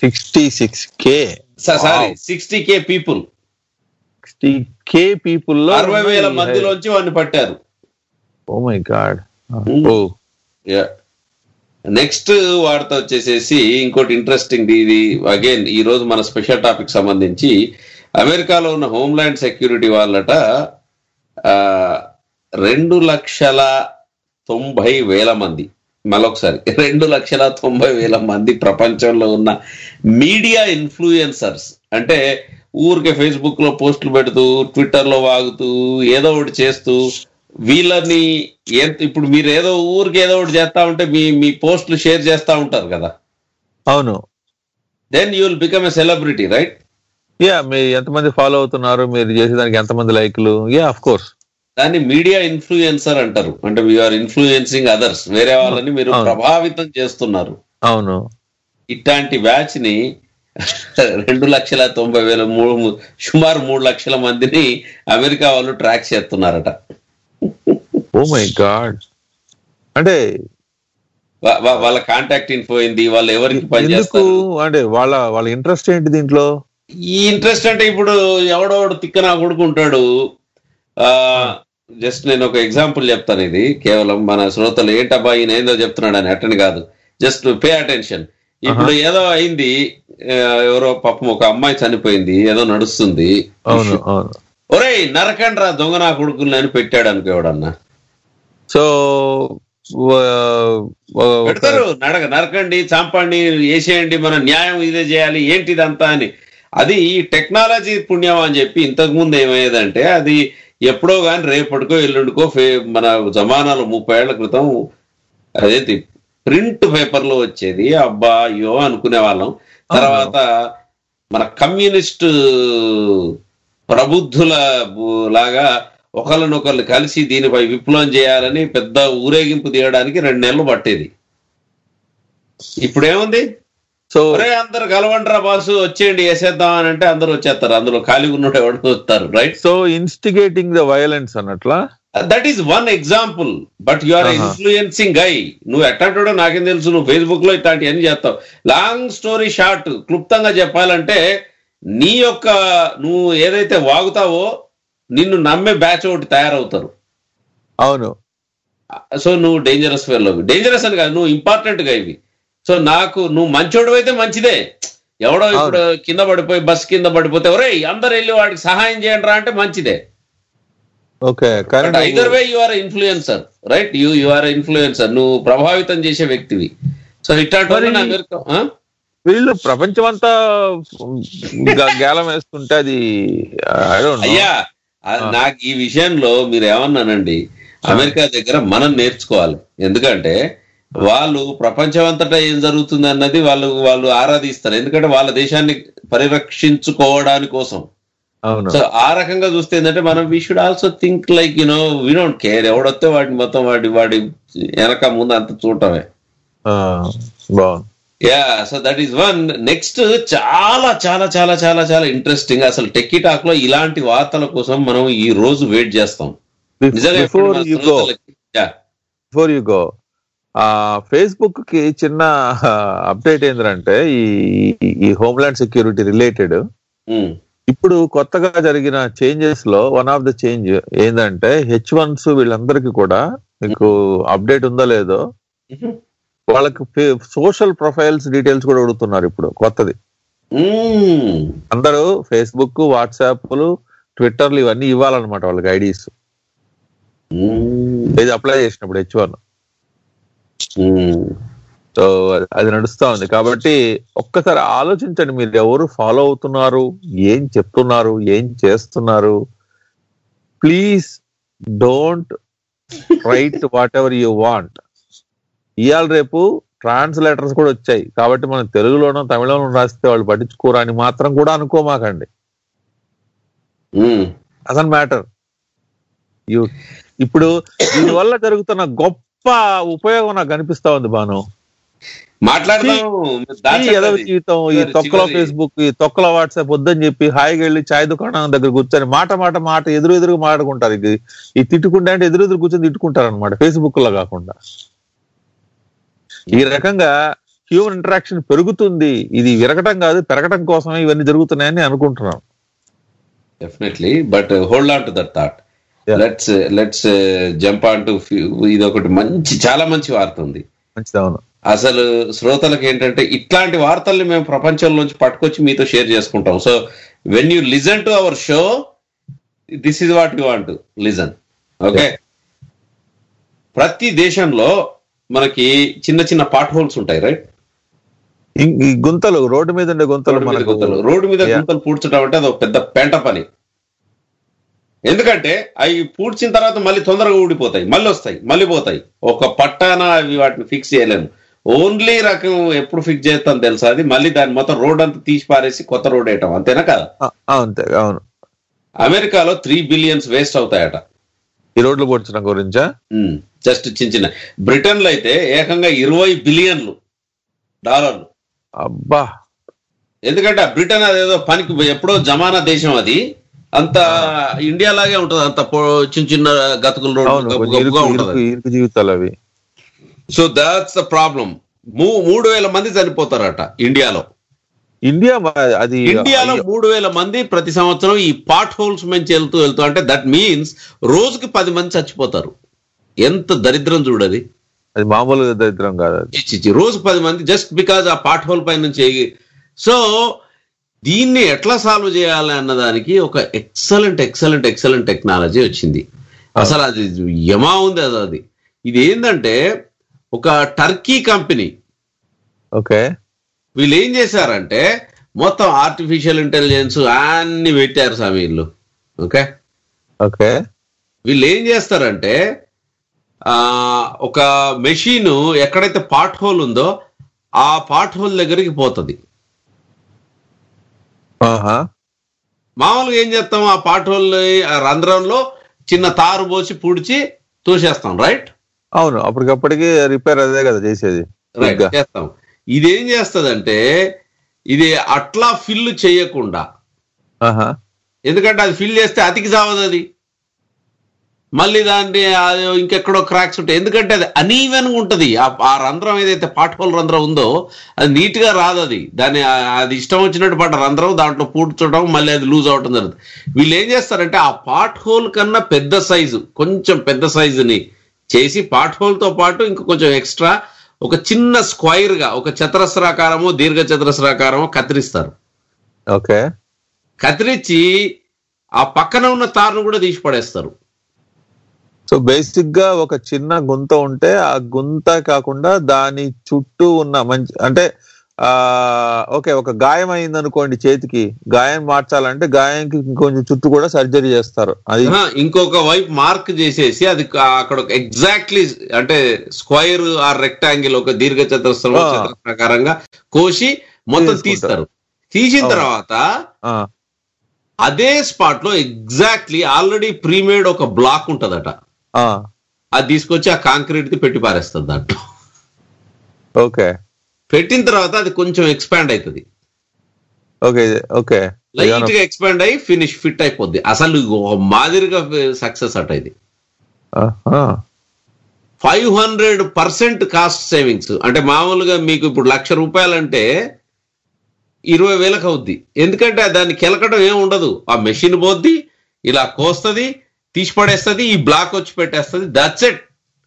sixty six k sorry sixty k people sixty k people లో అరవై వేల మందిలోంచి వాడిని పట్టారు oh my God oh next వార్త వచ్చేసేసి ఇంకోటి ఇంట్రెస్టింగ్ ఇది అగైన్ ఈ రోజు మన స్పెషల్ టాపిక్ సంబంధించి అమెరికాలో ఉన్న హోమ్లాండ్ సెక్యూరిటీ వాళ్ళట ఆ, రెండు లక్షల తొంభై వేల మంది మరొకసారి రెండు లక్షల తొంభై వేల మంది ప్రపంచంలో ఉన్న మీడియా ఇన్ఫ్లుయెన్సర్స్ అంటే ఊరికే ఫేస్బుక్ లో పోస్టులు పెడుతూ ట్విట్టర్ లో వాగుతూ ఏదో ఒకటి చేస్తూ వీళ్ళని ఎంత ఇప్పుడు మీరు ఏదో ఊరికి ఏదో ఒకటి చేస్తా ఉంటే మీ మీ పోస్టులు షేర్ చేస్తా ఉంటారు కదా అవును then you will become a celebrity right yeah మీ ఎంతమంది ఫాలో అవుతున్నారు మీరు చేసేదానికి ఎంతమంది లైక్లు యా ఆఫ్ కోర్స్ దాన్ని మీడియా ఇన్ఫ్లుయెన్సర్ అంటారు అంటే ఆర్ ఇన్ఫ్లుయెన్సింగ్ అదర్స్ వేరే వాళ్ళని మీరు అవును. ప్రభావితం చేస్తున్నారు అవును ఇట్లాంటి బ్యాచ్ ని రెండు లక్షల తొంభై వేల మూడు సుమారు మూడు లక్షల మందిని అమెరికా వాళ్ళు ట్రాక్ చేస్తున్నారట ఓ మై గాడ్ అంటే వా- వా- వాళ్ళ కాంటాక్ట్ ఇన్ఫో ఏంది వాళ్ళు ఎవరికి ఎందుకు పనిచేస్తారు అంటే వాళ్ళ వాళ్ళ ఇంట్రెస్ట్ ఏంటి దీంట్లో ఈ ఇంట్రెస్ట్ అంటే ఇప్పుడు ఎవడోడు తిక్క నా కొడుకుంటాడు ఆ జస్ట్ నేను ఒక ఎగ్జాంపుల్ చెప్తాను ఇది కేవలం మన శ్రోతలు ఏంటబ్బా ఈయన ఏందో చెప్తున్నాడు అని అట్టని కాదు జస్ట్ పే అటెన్షన్ ఇప్పుడు ఏదో అయింది ఆ, ఎవరో పాపం ఒక అమ్మాయి చనిపోయింది ఏదో నడుస్తుంది అవును అవును ఒరేయ్ నరకండ్రా దొంగ నా కొడుకుల్ని అని పెట్టాడు అనుకో ఎవడన్నా సో పెడతారు నడక నరకండి చంపండి వేసేయండి మన న్యాయం ఇదే చేయాలి ఏంటి ఇదంతా అని అది టెక్నాలజీ పుణ్యం అని చెప్పి ఇంతకు ముందు ఏమయ్యేదంటే అది ఎప్పుడో కానీ రేపటికో ఎల్లుండికో ఫే మన జమానాలో ముప్పై ఏళ్ల క్రితం అదేంటి ప్రింట్ పేపర్ లో వచ్చేది అబ్బా అయ్యో అనుకునే వాళ్ళం తర్వాత మన కమ్యూనిస్ట్ ప్రబుద్ధుల బు- లాగా ఒకళ్ళనొకళ్ళు కలిసి దీనిపై విప్లవం చేయాలని పెద్ద ఊరేగింపు తీయడానికి రెండు నెలలు పట్టేది ఇప్పుడు ఏముంది సో ఒరే అందరు కలవండ్రా బాసు వచ్చేయండి వేసేద్దాం అని అంటే అందరూ వచ్చేస్తారు అందులో ఖాళీ ఉన్నట్టు ఎవరు వస్తారు right so instigating the violence అన్నట్లా that is one example but you are Uh-huh. Influencing guy నువ్వు ఎట్లాంటాడో నాకేం తెలుసు నువ్వు ఫేస్బుక్ లో ఇట్లాంటివన్నీ చేస్తావు లాంగ్ స్టోరీ షార్ట్ క్లుప్తంగా చెప్పాలంటే నీ యొక్క నువ్వు ఏదైతే వాగుతావో నిన్ను నమ్మే బ్యాచ్ ఒకటి తయారవుతారు అవును సో నువ్వు డేంజరస్ ఫెయిల్ డేంజరస్ అని కాదు నువ్వు ఇంపార్టెంట్ గా ఇవి సో నాకు నువ్వు మంచోడు అయితే మంచిదే ఎవడో ఇప్పుడు కింద పడిపోయి బస్ కింద పడిపోతే ఒరే అందరు వెళ్ళి వాడికి సహాయం చేయండి రా అంటే మంచిదే ఓకే కానీ but either way you are influencer right you you are influencer నువ్వు ప్రభావితం చేసే వ్యక్తివి సో ఇట్లాంటి వాళ్ళని మరి- అమెరికా ఆ? వీళ్ళు ప్రపంచమంతా గ- గేలం వేస్తుంటే అది I don't know. అయ్యా ఆ, నాకు ఈ విషయంలో మీరు ఏమన్నానండి అమెరికా దగ్గర మనం నేర్చుకోవాలి ఎందుకంటే వాళ్ళు ప్రపంచం అంతటా ఏం జరుగుతుంది అన్నది వాళ్ళు వాళ్ళు ఆరాధిస్తారు ఎందుకంటే వాళ్ళ దేశాన్ని పరిరక్షించుకోవడానికి కోసం అవును సో ఆ రకంగా చూస్తే ఏంటంటే మనం we should also think like you know we don't care ఎవడొస్తే వాడిని మొత్తం వాడి వాడి వెనక ముందు అంత చూడటమే ఆ, బాగుంది yeah so that is one next చాలా చాలా చాలా చాలా చాలా ఇంట్రెస్టింగ్ అసలు టెక్కీ టాక్ లో ఇలాంటి వార్తల కోసం మనం ఈ రోజు వెయిట్ చేస్తాం నిజంగా ఇప్పుడు బిఫోర్ మా యు గో శ్రోతలకి- Yeah. బిఫోర్ యు గో ఆ ఫేస్బుక్ కి చిన్న అప్డేట్ ఏంటంటే ఈ ఈ హోమ్లాండ్ సెక్యూరిటీ రిలేటెడ్ ఇప్పుడు కొత్తగా జరిగిన చేంజెస్ లో వన్ ఆఫ్ ద చేంజ్ ఏంటంటే హెచ్ వన్స్ వీళ్ళందరికీ కూడా మీకు అప్డేట్ ఉందో లేదో వాళ్ళకి సోషల్ ప్రొఫైల్స్ డీటెయిల్స్ కూడా అడుగుతున్నారు ఇప్పుడు కొత్తది అందరూ ఫేస్బుక్ వాట్సాప్లు ట్విట్టర్లు ఇవన్నీ ఇవ్వాలన్నమాట వాళ్ళకి ఐడీస్ ఇది అప్లై చేసినప్పుడు హెచ్ వన్ సో అది నడుస్తా ఉంది కాబట్టి ఒక్కసారి ఆలోచించండి మీరు ఎవరు ఫాలో అవుతున్నారు ఏం చెప్తున్నారు ఏం చేస్తున్నారు please don't write whatever you want ఇవాళ రేపు ట్రాన్స్లేటర్స్ కూడా వచ్చాయి కాబట్టి మనం తెలుగులోనో తమిళంలో రాస్తే వాళ్ళు పట్టించుకోరు అని మాత్రం కూడా అనుకోమాకండి అసలు మ్యాటర్ యూ ఇప్పుడు దీనివల్ల జరుగుతున్న గొప్ప ఉపయోగం నాకు కనిపిస్తా ఉంది బాను మాట్లాడదాం ఈ ఎదవ జీవితం ఈ తొక్కలో ఫేస్బుక్ ఈ తొక్కలో వాట్సాప్ వద్దని చెప్పి హాయిగా వెళ్ళి చాయ్ దుకాణం దగ్గర కూర్చొని మాట మాట మాట ఎదురు ఎదురు మాట్లాడుకుంటారు ఇది ఈ తిట్టుకుంటే అంటే ఎదురు ఎదురు కూర్చొని తిట్టుకుంటారు అనమాట ఫేస్బుక్ లో కాకుండా ఈ రకంగా హ్యూమన్ ఇంటరాక్షన్ పెరుగుతుంది ఇది విరగటం కాదు పెరగటం కోసమే ఇవన్నీ జరుగుతున్నాయని అనుకుంటున్నాను definitely but hold on to that thought let's let's jump on to ఇది ఒకటి మంచి చాలా మంచి వార్త ఉంది మంచిది అవును అసలు శ్రోతలకు ఏంటంటే ఇట్లాంటి వార్తల్ని మేము ప్రపంచంలోంచి పట్టుకొచ్చి మీతో షేర్ చేసుకుంటాం so when you listen to our show this is what you want listen okay ప్రతి దేశంలో మనకి చిన్న చిన్న పాట్ హోల్స్ ఉంటాయి రైట్ ఇం- ఈ గుంతలు రోడ్డు మీద ఉండే గుంతలు రోడ్డు మీద మనకు గుంతలు రోడ్డు మీద Yeah. గుంతలు పూడ్చడం అంటే అది ఒక పెద్ద పెంట పని ఎందుకంటే అవి పూడ్చిన తర్వాత మళ్ళీ తొందరగా ఊడిపోతాయి మళ్ళీ వస్తాయి మళ్ళీ పోతాయి ఒక పట్టాన అవి వాటిని ఫిక్స్ చేయలేము ఓన్లీ రకం ఎప్పుడు ఫిక్స్ చేస్తాం తెలుసా అది మళ్ళీ దాని మొత్తం రోడ్ అంతా తీసి పారేసి కొత్త రోడ్ వేయటం అంతేనా కదా అంతే అవును అమెరికాలో త్రీ బిలియన్స్ వేస్ట్ అవుతాయట ఈ రోడ్లు పొడిచడం గురించా జస్ట్ చిన్న చిన్న బ్రిటన్ లో అయితే ఏకంగా ఇరవై బిలియన్లు డాలర్లు అబ్బా ఎందుకంటే ఆ బ్రిటన్ అదేదో పనికి ఎప్పుడో జమానా దేశం అది అంత ఇండియా లాగే ఉంటది అంత పొ- చిన్న చిన్న గతుకుల అవును రోడ్డు కొంచెం ఇరుకు ఉంటది ఇరుకు ఇరుకు జీవితాలు అవి సో దాట్స్ ద ప్రాబ్లం మూడు వేల మంది చనిపోతారట ఇండియాలో ఇండియా మ- అది ఇండియాలో మూడు వేల మంది ప్రతి సంవత్సరం ఈ పాట్ హోల్స్ నుంచి వెళ్తూ వెళ్తూ అంటే దట్ మీన్స్ రోజుకి పది మంది చచ్చిపోతారు ఎంత దరిద్రం చూడది అది మామూలుగా దరిద్రం కాదు అది చి, చి, చి. రోజు పది మంది జస్ట్ బికాజ్ ఆ పాట్ హోల్ పై నుంచి ఎగి- సో దీన్ని ఎట్లా సాల్వ్ చేయాలి అన్నదానికి ఒక ఎక్సలెంట్ ఎక్సలెంట్ ఎక్సలెంట్ టెక్నాలజీ వచ్చింది అసలు అది యమా ఉంది అది అది ఇది ఏంటంటే ఒక టర్కీ కంపెనీ ఓకే వీళ్ళు ఏం చేశారంటే మొత్తం ఆర్టిఫిషియల్ ఇంటెలిజెన్స్ అన్ని పెట్టారు స్వామి వీళ్ళు ఓకే ఓకే వీళ్ళు ఏం చేస్తారంటే ఆ ఒక మెషిన్ ఎక్కడైతే పాట్ హోల్ ఉందో ఆ పాట్ హోల్ దగ్గరికి పోతుంది ఆహా మామూలుగా ఏం చేస్తాం ఆ పాట్ హోల్ ఆ రంధ్రంలో చిన్న తారు పోసి పుడిచి తూసేస్తాం రైట్ అవును అప్పటికప్పటికి రిపేర్ అదే కదా చేసేది రైట్ ఇంకా. చేస్తాం ఇదేం చేస్తదంటే ఇది అట్లా ఫిల్ చేయకుండా ఆహా ఎందుకంటే అది ఫిల్ చేస్తే అతికి చావదు అది మళ్ళీ దాన్ని అది ఇంకెక్కడో క్రాక్స్ ఉంటాయి ఎందుకంటే అది అనీవెన్ ఉంటది ఆ ఆ రంధ్రం ఏదైతే పాట్ హోల్ రంధ్రం ఉందో అది నీట్ గా రాదు అది దాన్ని ఆ- అది ఇష్టం వచ్చినట్టు పడ్డ రంధ్రం దాంట్లో పూడ్చడం మళ్ళీ అది లూజ్ అవటం జరుగుతుంది వీళ్ళు ఏం చేస్తారంటే ఆ పాట్ హోల్ కన్నా పెద్ద సైజు కొంచెం పెద్ద సైజుని చేసి పాట్ హోల్ తో పాటు ఇంకా కొంచెం ఎక్స్ట్రా ఒక చిన్న స్క్వైర్ గా ఒక చతురస్రాకారమో దీర్ఘ చతురస్రాకారమో కత్తిరిస్తారు ఓకే కత్తిరించి ఆ పక్కన ఉన్న తారును కూడా తీసి పడేస్తారు సో బేసిక్ గా ఒక చిన్న గుంత ఉంటే ఆ గుంత కాకుండా దాని చుట్టూ ఉన్న మంచి అంటే ఆ ఓకే ఒక గాయం అయింది అనుకోండి చేతికి గాయం మార్చాలంటే గాయంకి ఇంకొంచెం చుట్టూ కూడా సర్జరీ చేస్తారు అది ఆహా, ఇంకొక వైపు మార్క్ చేసేసి అది కా- అక్కడ ఒక ఎగ్జాక్ట్లీ అంటే స్క్వైర్ ఆర్ రెక్టాంగిల్ ఒక దీర్ఘ చతురస్రం ఆ. ప్రకారంగా కోసి మొత్తం తీసుకుంటారు. తీస్తారు తీసిన అవును. తర్వాత ఆ, అదే స్పాట్ లో ఎగ్జాక్ట్లీ ఆల్రెడీ ప్రీమేడ్ ఒక బ్లాక్ ఉంటదట ఆ, అది తీసుకొచ్చి ఆ కాంక్రీట్ ది పెట్టి పారేస్తుంది దాంట్లో ఓకే పెట్టిన తర్వాత అది కొంచెం ఎక్స్పాండ్ అవుతుంది ఓకే ఓకే లైట్ గా ఎక్స్పాండ్ అయ్యి ఫినిష్ ఫిట్ అయిపోద్ది అసలు ఒక మాదిరిగా సక్సెస్ అట ఇది ఆహా. Five hundred percent cost savings అంటే మామూలుగా మీకు ఇప్పుడు లక్ష రూపాయలంటే ఇరవై వేలకు అవుద్ది ఎందుకంటే దాన్ని కెలకడం ఏం ఉండదు ఆ మెషిన్ పోద్ది ఇలా కోస్తుంది తీసి పడేస్తుంది ఈ బ్లాక్ వచ్చి పెట్టేస్తుంది దట్స్ ఇట్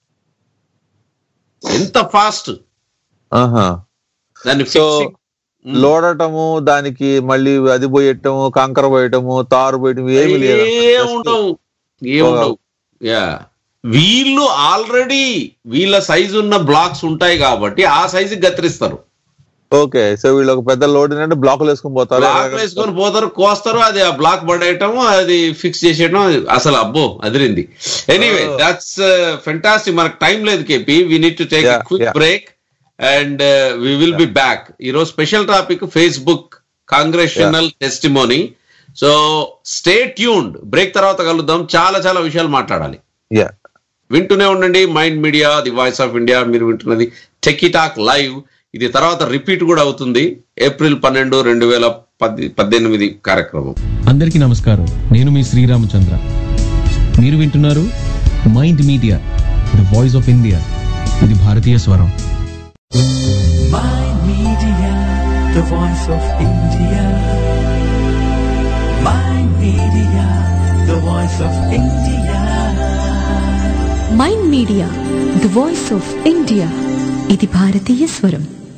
ఎంత ఫాస్ట్ ఆహా. దాన్ని సో లోడటము దానికి మళ్ళీ అది పోయటము కంకర పోయటము తారు పోయటం ఏమి లేదు ఏముండవు ఏముండవు యా వీళ్ళు ఆల్రెడీ వీళ్ళ సైజు ఉన్న బ్లాక్స్ ఉంటాయి కాబట్టి ఆ సైజు గత్రిస్తారు ఓకే సో వీళ్ళు ఒక పెద్ద లోడ్ అంటే బ్లాకులు వేసుకొని పోతారు బ్లాక్ వేసుకొని పోతారు కోస్తారు అది ఆ బ్లాక్ పడేయటం అది ఫిక్స్ చేసేయటం అసలు అబ్బో అదిరింది ఎనీవే దట్స్ ఫెంటాస్టిక్ మనకు టైం లేదు KP we need to take Yeah, quick yeah. Break and we will be back ఈరోజు special topic Facebook congressional testimony so stay tuned break తర్వాత కలుద్దాం చాలా చాలా విషయాలు మాట్లాడాలి యా వింటూనే ఉండండి mind media the voice of India మీరు వింటున్నది టెకీ టాక్ లైవ్ ఇది తర్వాత రిపీట్ కూడా అవుతుంది ఏప్రిల్ పన్నెండు రెండు వేల పది పద్దెనిమిది కార్యక్రమం అందరికీ నమస్కారం నేను మీ శ్రీరామచంద్ర మీరు వింటున్నారు mind media the voice of India ఇది భారతీయ స్వరం Mind the voice of India. Mind Media, the voice of India. Mind media the voice of India ఇది భారతీయ స్వరం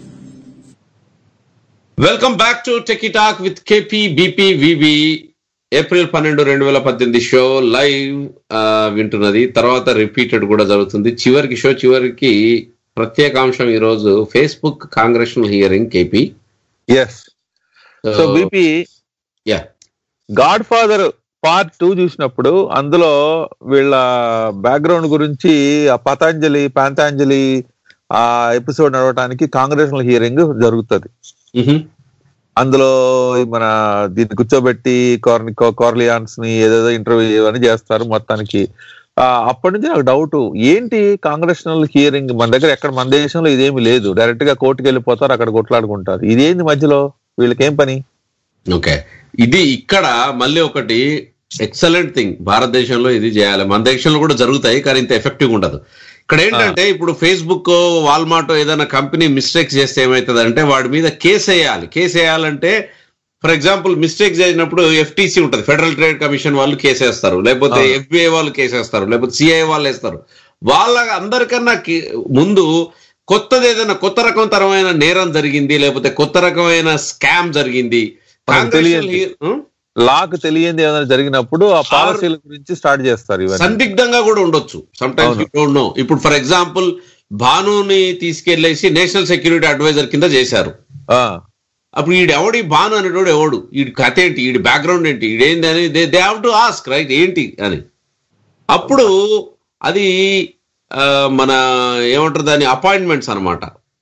welcome back to techie talk with KP BP VV April పన్నెండు రెండు వేల పద్దెనిమిది షో లైవ్ ఆ, వింటున్నది తర్వాత రిపీటెడ్ కూడా జరుగుతుంది చివరికి షో చివరికి ప్రత్యేకాంశం ఈ రోజు Facebook congressional hearing KP yes so BP yeah godfather part two చూసినప్పుడు అందులో వీళ్ళ బ్యాక్గ్రౌండ్ గురించి ఆ పతాంజలి పాంతాంజలి ఆ ఎపిసోడ్ నడవటానికి కాంగ్రెషనల్ హియరింగ్ జరుగుతుంది అందులో మన దీన్ని కూర్చోబెట్టి కార్ని కార్లియాన్స్ ని ఏదేదో ఇంటర్వ్యూ అని చేస్తారు మొత్తానికి ఆ, అప్పటి నుంచి నాకు డౌట్ ఏంటి కాంగ్రెషనల్ హియరింగ్ మన దగ్గర ఎక్కడ మన దేశంలో ఇదేమి లేదు డైరెక్ట్ గా కోర్టుకి వెళ్ళిపోతారు అక్కడ కొట్లాడుకుంటారు ఇదేంది మధ్యలో వీళ్ళకేం పని ఓకే ఇది ఇక్కడ మళ్ళీ ఒకటి ఎక్సలెంట్ థింగ్ భారతదేశంలో ఇది చేయాలి మన దేశంలో కూడా జరుగుతాయి కానీ ఇంత ఎఫెక్టివ్ ఉండదు ఇక్కడ ఏంటంటే ఇప్పుడు ఫేస్బుక్ వాల్మార్ట్ ఏదైనా కంపెనీ మిస్టేక్స్ చేస్తే ఏమవుతుంది అంటే వాడి మీద కేసు వేయాలి కేసు వేయాలంటే ఫర్ ఎగ్జాంపుల్ మిస్టేక్ చేసినప్పుడు ఎఫ్టీసీ ఉంటుంది ఫెడరల్ ట్రేడ్ కమిషన్ వాళ్ళు కేసు వేస్తారు లేకపోతే ఆ. ఎఫ్బిఐ వాళ్ళు కేసు వేస్తారు లేకపోతే సిఐ వాళ్ళు వేస్తారు వాళ్ళ అందరికన్నా కి- ముందు కొత్తది ఏదైనా కొత్త రకం తరమైన నేరం జరిగింది లేకపోతే కొత్త రకమైన స్కామ్ జరిగింది మనకు తెలియదు. Congressional he- లాక్ తెలియంది ఏదైనా జరిగినప్పుడు ఆ పాలసీల గురించి స్టార్ట్ చేస్తారు ఇవన్నీ సందిగ్ధంగా కూడా ఉండొచ్చు sometimes you don't know ఇప్పుడు ఫర్ ఎగ్జాంపుల్ భానుని తీసుకెళ్లేసి నేషనల్ సెక్యూరిటీ అడ్వైజర్ కింద చేశారు ఆ, అప్పుడు ఈడు ఎవడు ఈ భాను అనేటోడు ఎవడు ఈడి కథ ఏంటి ఈడి బ్యాక్గ్రౌండ్ ఏంటి ఈడేంది అని they they have to ask right ఏంటి అని అప్పుడు అది ఆ, మన ఏమంటారు దాని అపాయింట్మెంట్స్ అనమాట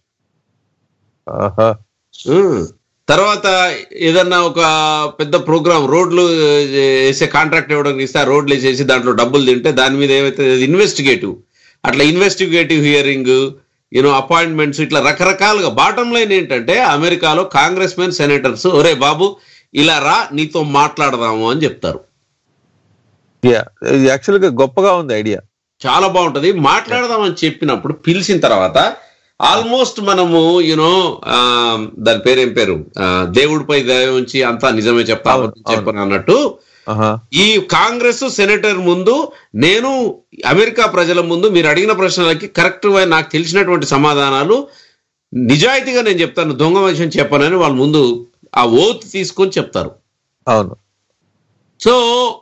ఆహా. తర్వాత ఏదన్నా ఒక పెద్ద ప్రోగ్రామ్ రోడ్లు వేసే కాంట్రాక్ట్ ఇవ్వడం ఇస్తే ఆ రోడ్లు వేసేసి దాంట్లో డబ్బులు తింటే దాని మీద ఏమైతే ఇన్వెస్టిగేటివ్ అట్లా ఇన్వెస్టిగేటివ్ హియరింగ్ యూనో అపాయింట్మెంట్స్ ఇట్లా రకరకాలుగా బాటం లైన్ ఏంటంటే అమెరికాలో కాంగ్రెస్ మెన్ సెనేటర్స్ ఒరే బాబు ఇలా రా నీతో మాట్లాడదాము అని చెప్తారు Yeah, ఇది యాక్చువల్ గా గొప్పగా ఉంది ఐడియా చాలా బాగుంటది మాట్లాడదామని చెప్పినప్పుడు పిలిచిన తర్వాత ఆల్మోస్ట్ మనము యూనో దాని పేరు ఏం పేరు ఆ, దేవుడిపై దయ ఉంచి అంతా నిజమే చెప్తా అబద్ధం చెప్పను అన్నట్టు ఈ కాంగ్రెస్ సెనేటర్ ముందు నేను అమెరికా ప్రజల ముందు మీరు అడిగిన ప్రశ్నలకి కరెక్ట్ నాకు తెలిసినటువంటి సమాధానాలు నిజాయితీగా నేను చెప్తాను దొంగ విషయం చెప్పనని వాళ్ళ ముందు ఆ ఓత్ తీసుకొని చెప్తారు అవును సో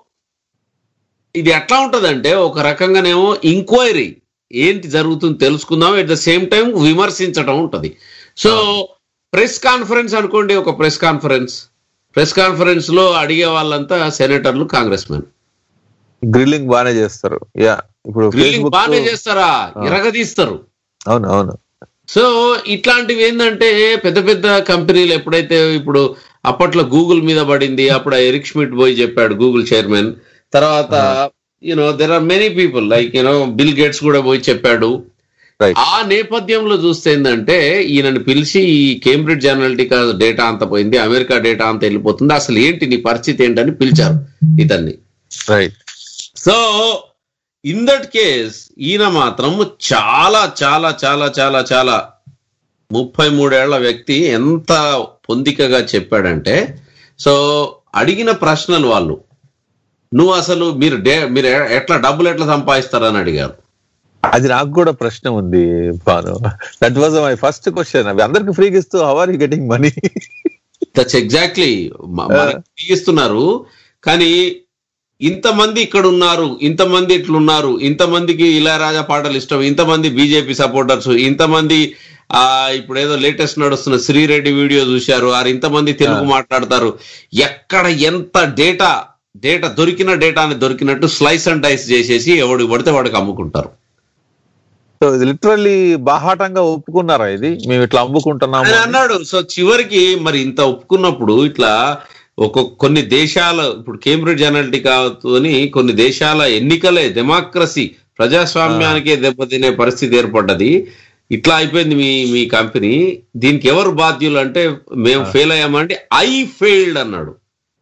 ఇది ఎట్లా ఉంటదంటే ఒక రకంగానేమో ఇంక్వైరీ ఏంటి జరుగుతుంది తెలుసుకుందాం ఎట్ ద సేమ్ టైం విమర్శించడం ఉంటది సో ప్రెస్ కాన్ఫరెన్స్ అనుకోండి ఒక ప్రెస్ కాన్ఫరెన్స్ ప్రెస్ కాన్ఫరెన్స్ లో అడిగే వాళ్ళంతా సెనేటర్లు కాంగ్రెస్ మెన్ గ్రిల్లింగ్ బాగానే చేస్తారు యా ఇప్పుడు గ్రిల్లింగ్ Facebook- బాగానే చేస్తారా ఆ. ఇరగదీస్తారు అవును అవును సో ఇట్లాంటివి ఏంటంటే పెద్ద పెద్ద కంపెనీలు ఎప్పుడైతే ఇప్పుడు అప్పట్లో గూగుల్ మీద పడింది అప్పుడు ఎరిక్ షమిట్ పోయి చెప్పాడు గూగుల్ చైర్మన్ తర్వాత you know there are many people like you know Bill Gates కూడా పోయి చెప్పాడు ఆ నేపథ్యంలో చూస్తే ఏంటంటే ఈయనని పిలిచి ఈ కేంబ్రిడ్జ్ అనలిటికా డేటా అంత పోయింది అమెరికా డేటా అంత వెళ్ళిపోతుంది అసలు ఏంటి నీ పరిస్థితి ఏంటని పిలిచారు ఇతన్ని right so in that case ఈయన మాత్రం చాలా చాలా చాలా చాలా చాలా ముప్పై మూడేళ్ల వ్యక్తి ఎంత పొందికగా చెప్పాడంటే సో అడిగిన ప్రశ్నలు వాళ్ళు నువ్వు అసలు మీరు డే మీరు ఎ- ఎట్లా డబ్బులు ఎట్లా సంపాదిస్తారని అడిగారు అది నాకు కూడా ప్రశ్న ఉంది Bhanu that was my first question అవి అందరికి ఫ్రీగా ఇస్తూ how are you getting money that's exactly మనకి ఇస్తున్నారు కానీ ఇంతమంది ఇక్కడ ఉన్నారు ఇంతమంది ఇట్లున్నారు ఇంతమందికి ఇళయరాజా పాటలు ఇష్టం ఇంతమంది బీజేపీ సపోర్టర్స్ ఇంతమంది ఆ ఇప్పుడు ఏదో లేటెస్ట్ నడుస్తున్న శ్రీరెడ్డి వీడియో చూశారు ఆరు ఇంతమంది తెలుగు మాట్లాడతారు ఎక్కడ ఎంత డేటా డేటా దొరికిన డేటాని దొరికినట్టు స్లైస్ అండ్ డైస్ చేసేసి ఎవడికి పడితే వాడికి అమ్ముకుంటారు సో ఇది లిటరల్లీ బాహాటంగా ఒప్పుకున్నారా ఇది మేము ఇట్లా అమ్ముకుంటున్నాము ఆయన అన్నాడు సో చివరికి మరి ఇంత ఒప్పుకున్నప్పుడు ఇట్లా ఒక కొన్ని దేశాల ఇప్పుడు కేంబ్రిడ్జ్ అనలిటికాతోని కొన్ని దేశాల ఎన్నికలే డెమోక్రసీ ప్రజాస్వామ్యానికే దెబ్బతినే పరిస్థితి ఏర్పడ్డది ఇట్లా అయిపోయింది మీ మీ కంపెనీ దీనికి ఎవరు బాధ్యులు అంటే మేము ఫెయిల్ అయ్యామంటే ఐ ఫెయిల్డ్ అన్నాడు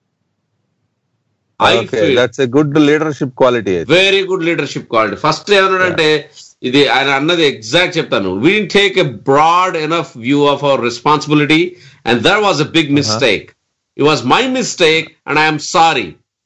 I failed that's a good leadership quality very good leadership quality first ఏమన్నాడంటే ఇది ఆయన అన్నది ఎగ్జాక్ట్ చెప్తాను we take a broad enough view of our responsibility and there was a big mistake it was my mistake and I'm sorry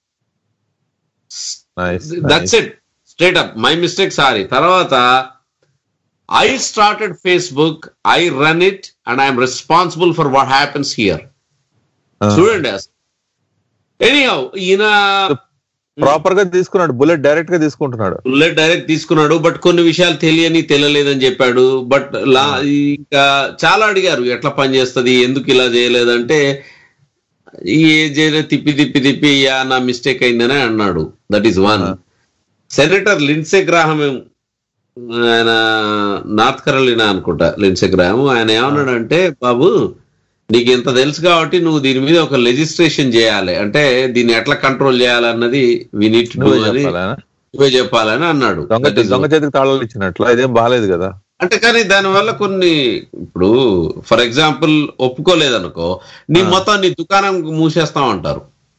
that's it straight up my mistake sorry తర్వాత I started Facebook I run it and I'm responsible for what happens here చూడండి అసలు anyhow ఈయన proper గా తీసుకున్నాడు bullet direct గా తీసుకుంటున్నాడు bullet direct తీసుకున్నాడు but కొన్ని విషయాలు తెలియని తెలియలేదని చెప్పాడు బట్ లా ఇంకా చాలా అడిగారు ఎట్లా పనిచేస్తుంది ఎందుకు ఇలా చేయలేదంటే ఈ చేయలేదు తిప్పి తిప్పి తిప్పి యా నా మిస్టేక్ అయిందని అన్నాడు that is one senator Lindsey Graham ఆయన నార్త్ కరోలినా అనుకుంటా లిన్సే గ్రాహం ఆయన ఏమన్నాడంటే బాబు నీకు ఇంత తెలుసు కాబట్టి నువ్వు దీని మీద ఒక లెజిస్ట్రేషన్ చేయాలి అంటే దీన్ని ఎట్లా కంట్రోల్ చేయాలన్నది వి నీట్ టు నువ్వే అని చెప్పాలా? నువ్వే చెప్పాలని అన్నాడు దొంగ That is దొంగ చేతికి తాళాలు ఇచ్చినట్లు ఇదేం బాగాలేదు కదా అంటే కానీ దానివల్ల కొన్ని ఇప్పుడు ఫర్ ఎగ్జాంపుల్ ఒప్పుకోలేదనుకో నీ మొత్తం నీ దుకాణం మూసేస్తాం అంటారు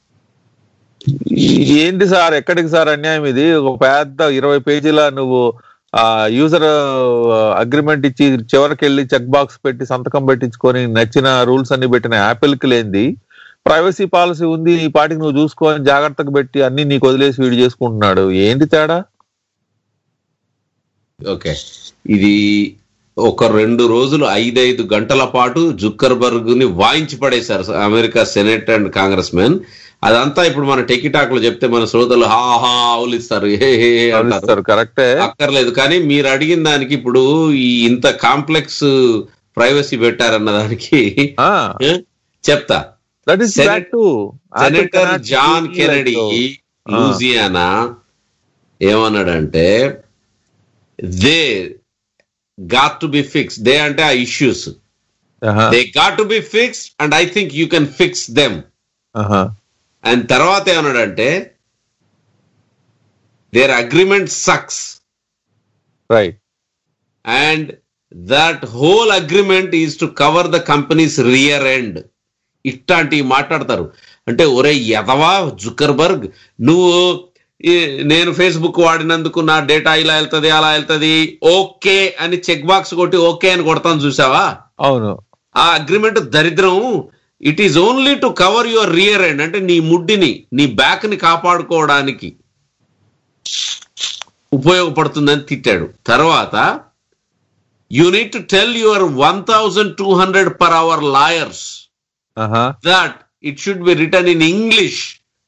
ఏంటి సార్ ఎక్కడికి సార్ అన్యాయం ఇది ఒక పెద్ద ఇరవై పేజీల నువ్వు ఆ యూజర్ అగ్రిమెంట్ ఇచ్చి చివరికి వెళ్ళి చెక్ బాక్స్ పెట్టి సంతకం పెట్టించుకొని నచ్చిన రూల్స్ అన్ని పెట్టిన యాపిల్ కి లేనిది ప్రైవసీ పాలసీ ఉంది ఈ పాటికి నువ్వు చూసుకొని జాగ్రత్తగా పెట్టి అన్ని నీకు వదిలేసి వీడు చేసుకుంటున్నాడు ఏంటి తేడా ఓకే ఇది ఒక రెండు రోజులు ఐదైదు గంటల పాటు జుక్కర్బర్గ్ ని వాయించి పడేశారు America senate and congressmen అదంతా ఇప్పుడు మన టెకిటాక్ లో చెప్తే మన శ్రోతలు హా హా ఆవులిస్తారు హే హే హే అంటారు కరెక్టే అక్కర్లేదు కానీ మీరు అడిగిన దానికి ఇప్పుడు ఈ ఇంత కాంప్లెక్స్ ప్రైవసీ పెట్టారన్న దానికి ఏ? చెప్తా that is back to senator John Kennedy Louisiana ఏమన్నాడంటే they got to be fix they అంటే ఆ issues they got to be fix and I think you can fix them and తర్వాత ఏమన్నాడంటే there agreement sucks right and that whole agreement is to cover the companies rear end ఇట్లాంటివి మాట్లాడతారు అంటే ఒరే ఎదవా Zuckerberg నువ్వు ఈ- నేను ఫేస్బుక్ వాడినందుకు నా డేటా ఇలా వెళ్తది అలా వెళ్తది ఓకే అని చెక్ బాక్స్ కొట్టి ఓకే అని కొడతాను చూసావా అవును ఆ అగ్రిమెంట్ దరిద్రం it is only to cover your rear end అంటే నీ ముడ్డిని నీ బ్యాక్ ని కాపాడుకోవడానికి ఉపయోగపడుతుందని తిట్టాడు తర్వాత you need to tell your one thousand two hundred per hour lawyers that it should be return in English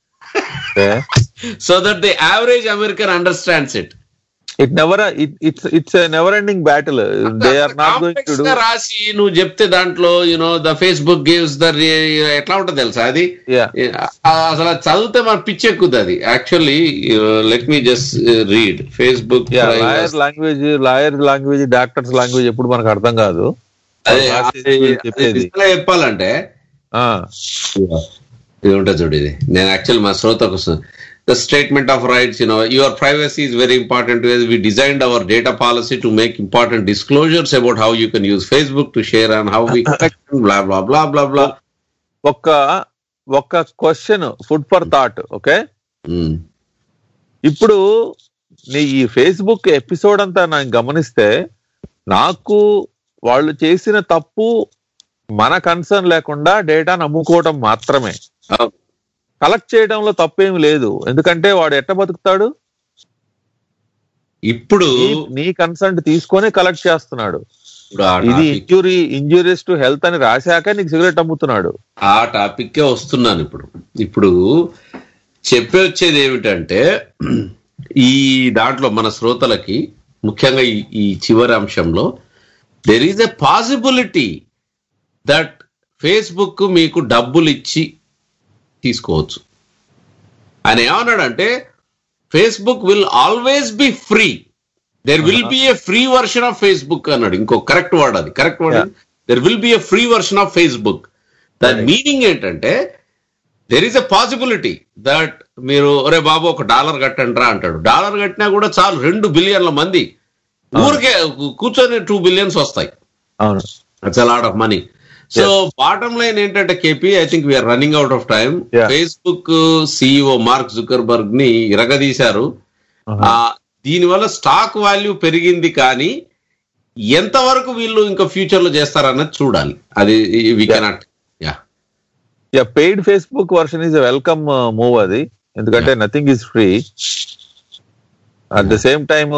so that the average American understands it it never it's it's never ending battle they are not going to Complex డూ గా రాసి నువ్వు చెప్తే దాంట్లో you know the Facebook gives the ఎట్లా ఉంటుంది తెలుసా అది ఆ, అసలు అది చదివితే మన పిచ్చి ఎక్కుద్ది అది actually let me just read Facebook lawyer language lawyer language doctors language ఎప్పుడు మనకు అర్థం కాదు అదే వాళ్ళు అది- వీళ్ళు చెప్పేది అది నిజంగా చెప్పాలంటే ఇది ఉంటుంది చూడు ఇది నేను యాక్చువల్ మా శ్రోతకు the statement of rights you know your privacy is very important we designed our data policy to make important disclosures about how you can use Facebook to share and how we blah blah blah blah blah ఒక్క ఒక్క question food for thought okay ఇప్పుడు నీ ఈ Facebook episode అంతా నేను గమనిస్తే నాకు వాళ్ళు చేసిన తప్పు మన కన్సర్న్ లేకుండా డేటాను అమ్ముకోవడం మాత్రమే కలెక్ట్ చేయడంలో తప్పేమి లేదు ఎందుకంటే వాడు ఎట్ట బతుకుతాడు ఇప్పుడు నీ కన్సర్న్ తీసుకొని కలెక్ట్ చేస్తున్నాడు ఇప్పుడు ఆ ఇది topic- injury injuries to health అని రాశాక నీకు సిగరెట్ అమ్ముతున్నాడు ఆ టాపిక్కే వస్తున్నాను ఇప్పుడు ఇప్పుడు చెప్పే వచ్చేది ఏమిటంటే ఈ దాంట్లో మన శ్రోతలకి ముఖ్యంగా ఈ ఈ చివరి అంశంలో there is a possibility that Facebook మీకు డబ్బులు ఇచ్చి తీసుకోవచ్చు ఆయన ఏమన్నాడంటే Facebook will always be free there will be a free version of Facebook అన్నాడు ఇంకో కరెక్ట్ వర్డ్ అది correct word there will be a free version of Facebook దాని మీనింగ్ ఏంటంటే there is a possibility that మీరు ఒరే బాబు ఒక dollar కట్టండి రా అంటాడు డాలర్ కట్టినా కూడా చాలు రెండు బిలియన్ల మంది ఊరికే కూర్చొని టూ బిలియన్స్ వస్తాయి అవును it's lot of money so bottom line ఏంటంటే కేపీ I think we're running out of time Facebook CEO Mark Zuckerberg ని ఇరగదీశారు ఆ, దీనివల్ల స్టాక్ వాల్యూ పెరిగింది కానీ ఎంతవరకు వీళ్ళు ఇంకా ఫ్యూచర్ లో చేస్తారన్నది చూడాలి అది we cannot yeah yeah paid Facebook version is welcome move అది ఎందుకంటే nothing is free at the same time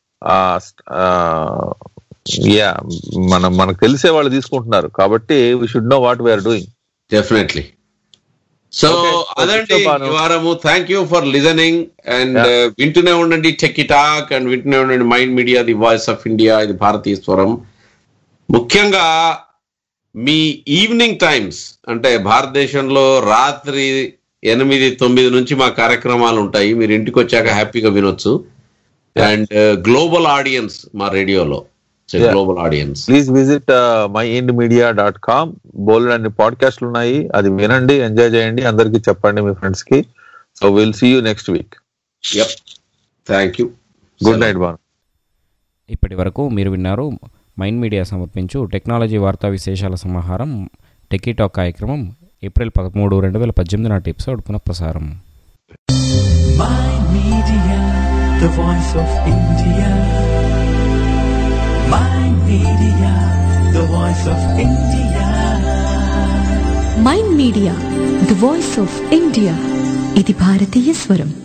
yeah మనం మనకు తెలిసే వాళ్ళు తీసుకుంటున్నారు కాబట్టి we should know what we're doing definitely so అదండి ఈ వారము thank you for listening and వింటూనే ఉండండి టెక్ టాక్ అండ్ వింటూనే ఉండండి mind media the voice of India ఇది భారతీయ స్వరం ముఖ్యంగా మీ ఈవినింగ్ టైమ్స్ అంటే భారతదేశంలో రాత్రి ఎనిమిది తొమ్మిది నుంచి మా కార్యక్రమాలు ఉంటాయి మీరు ఇంటికి వచ్చాక హ్యాపీగా వినొచ్చు అండ్ గ్లోబల్ ఆడియన్స్ మా రేడియోలో global audience please visit my ind media dot com బోల్డ్ అన్ని పాడ్కాస్ట్లు ఉన్నాయి అది వినండి ఎంజాయ్ చేయండి అందరికి చెప్పండి మీ ఫ్రెండ్స్ కి so will see you next week thank you good night బాన్ ఇప్పటి వరకు మీరు విన్నారు మైండ్ మీడియా సమర్పించు టెక్నాలజీ వార్తా విశేషాల సమాహారం టెకీటాక్ కార్యక్రమం ఏప్రిల్ పదమూడు రెండు వేల పద్దెనిమిది నాటి ఎపిసోడ్ పునఃప్రసారం Mind Media, the voice of India. Mind Media, the voice of India. Mind media the voice of India ఇది భారతీయ స్వరం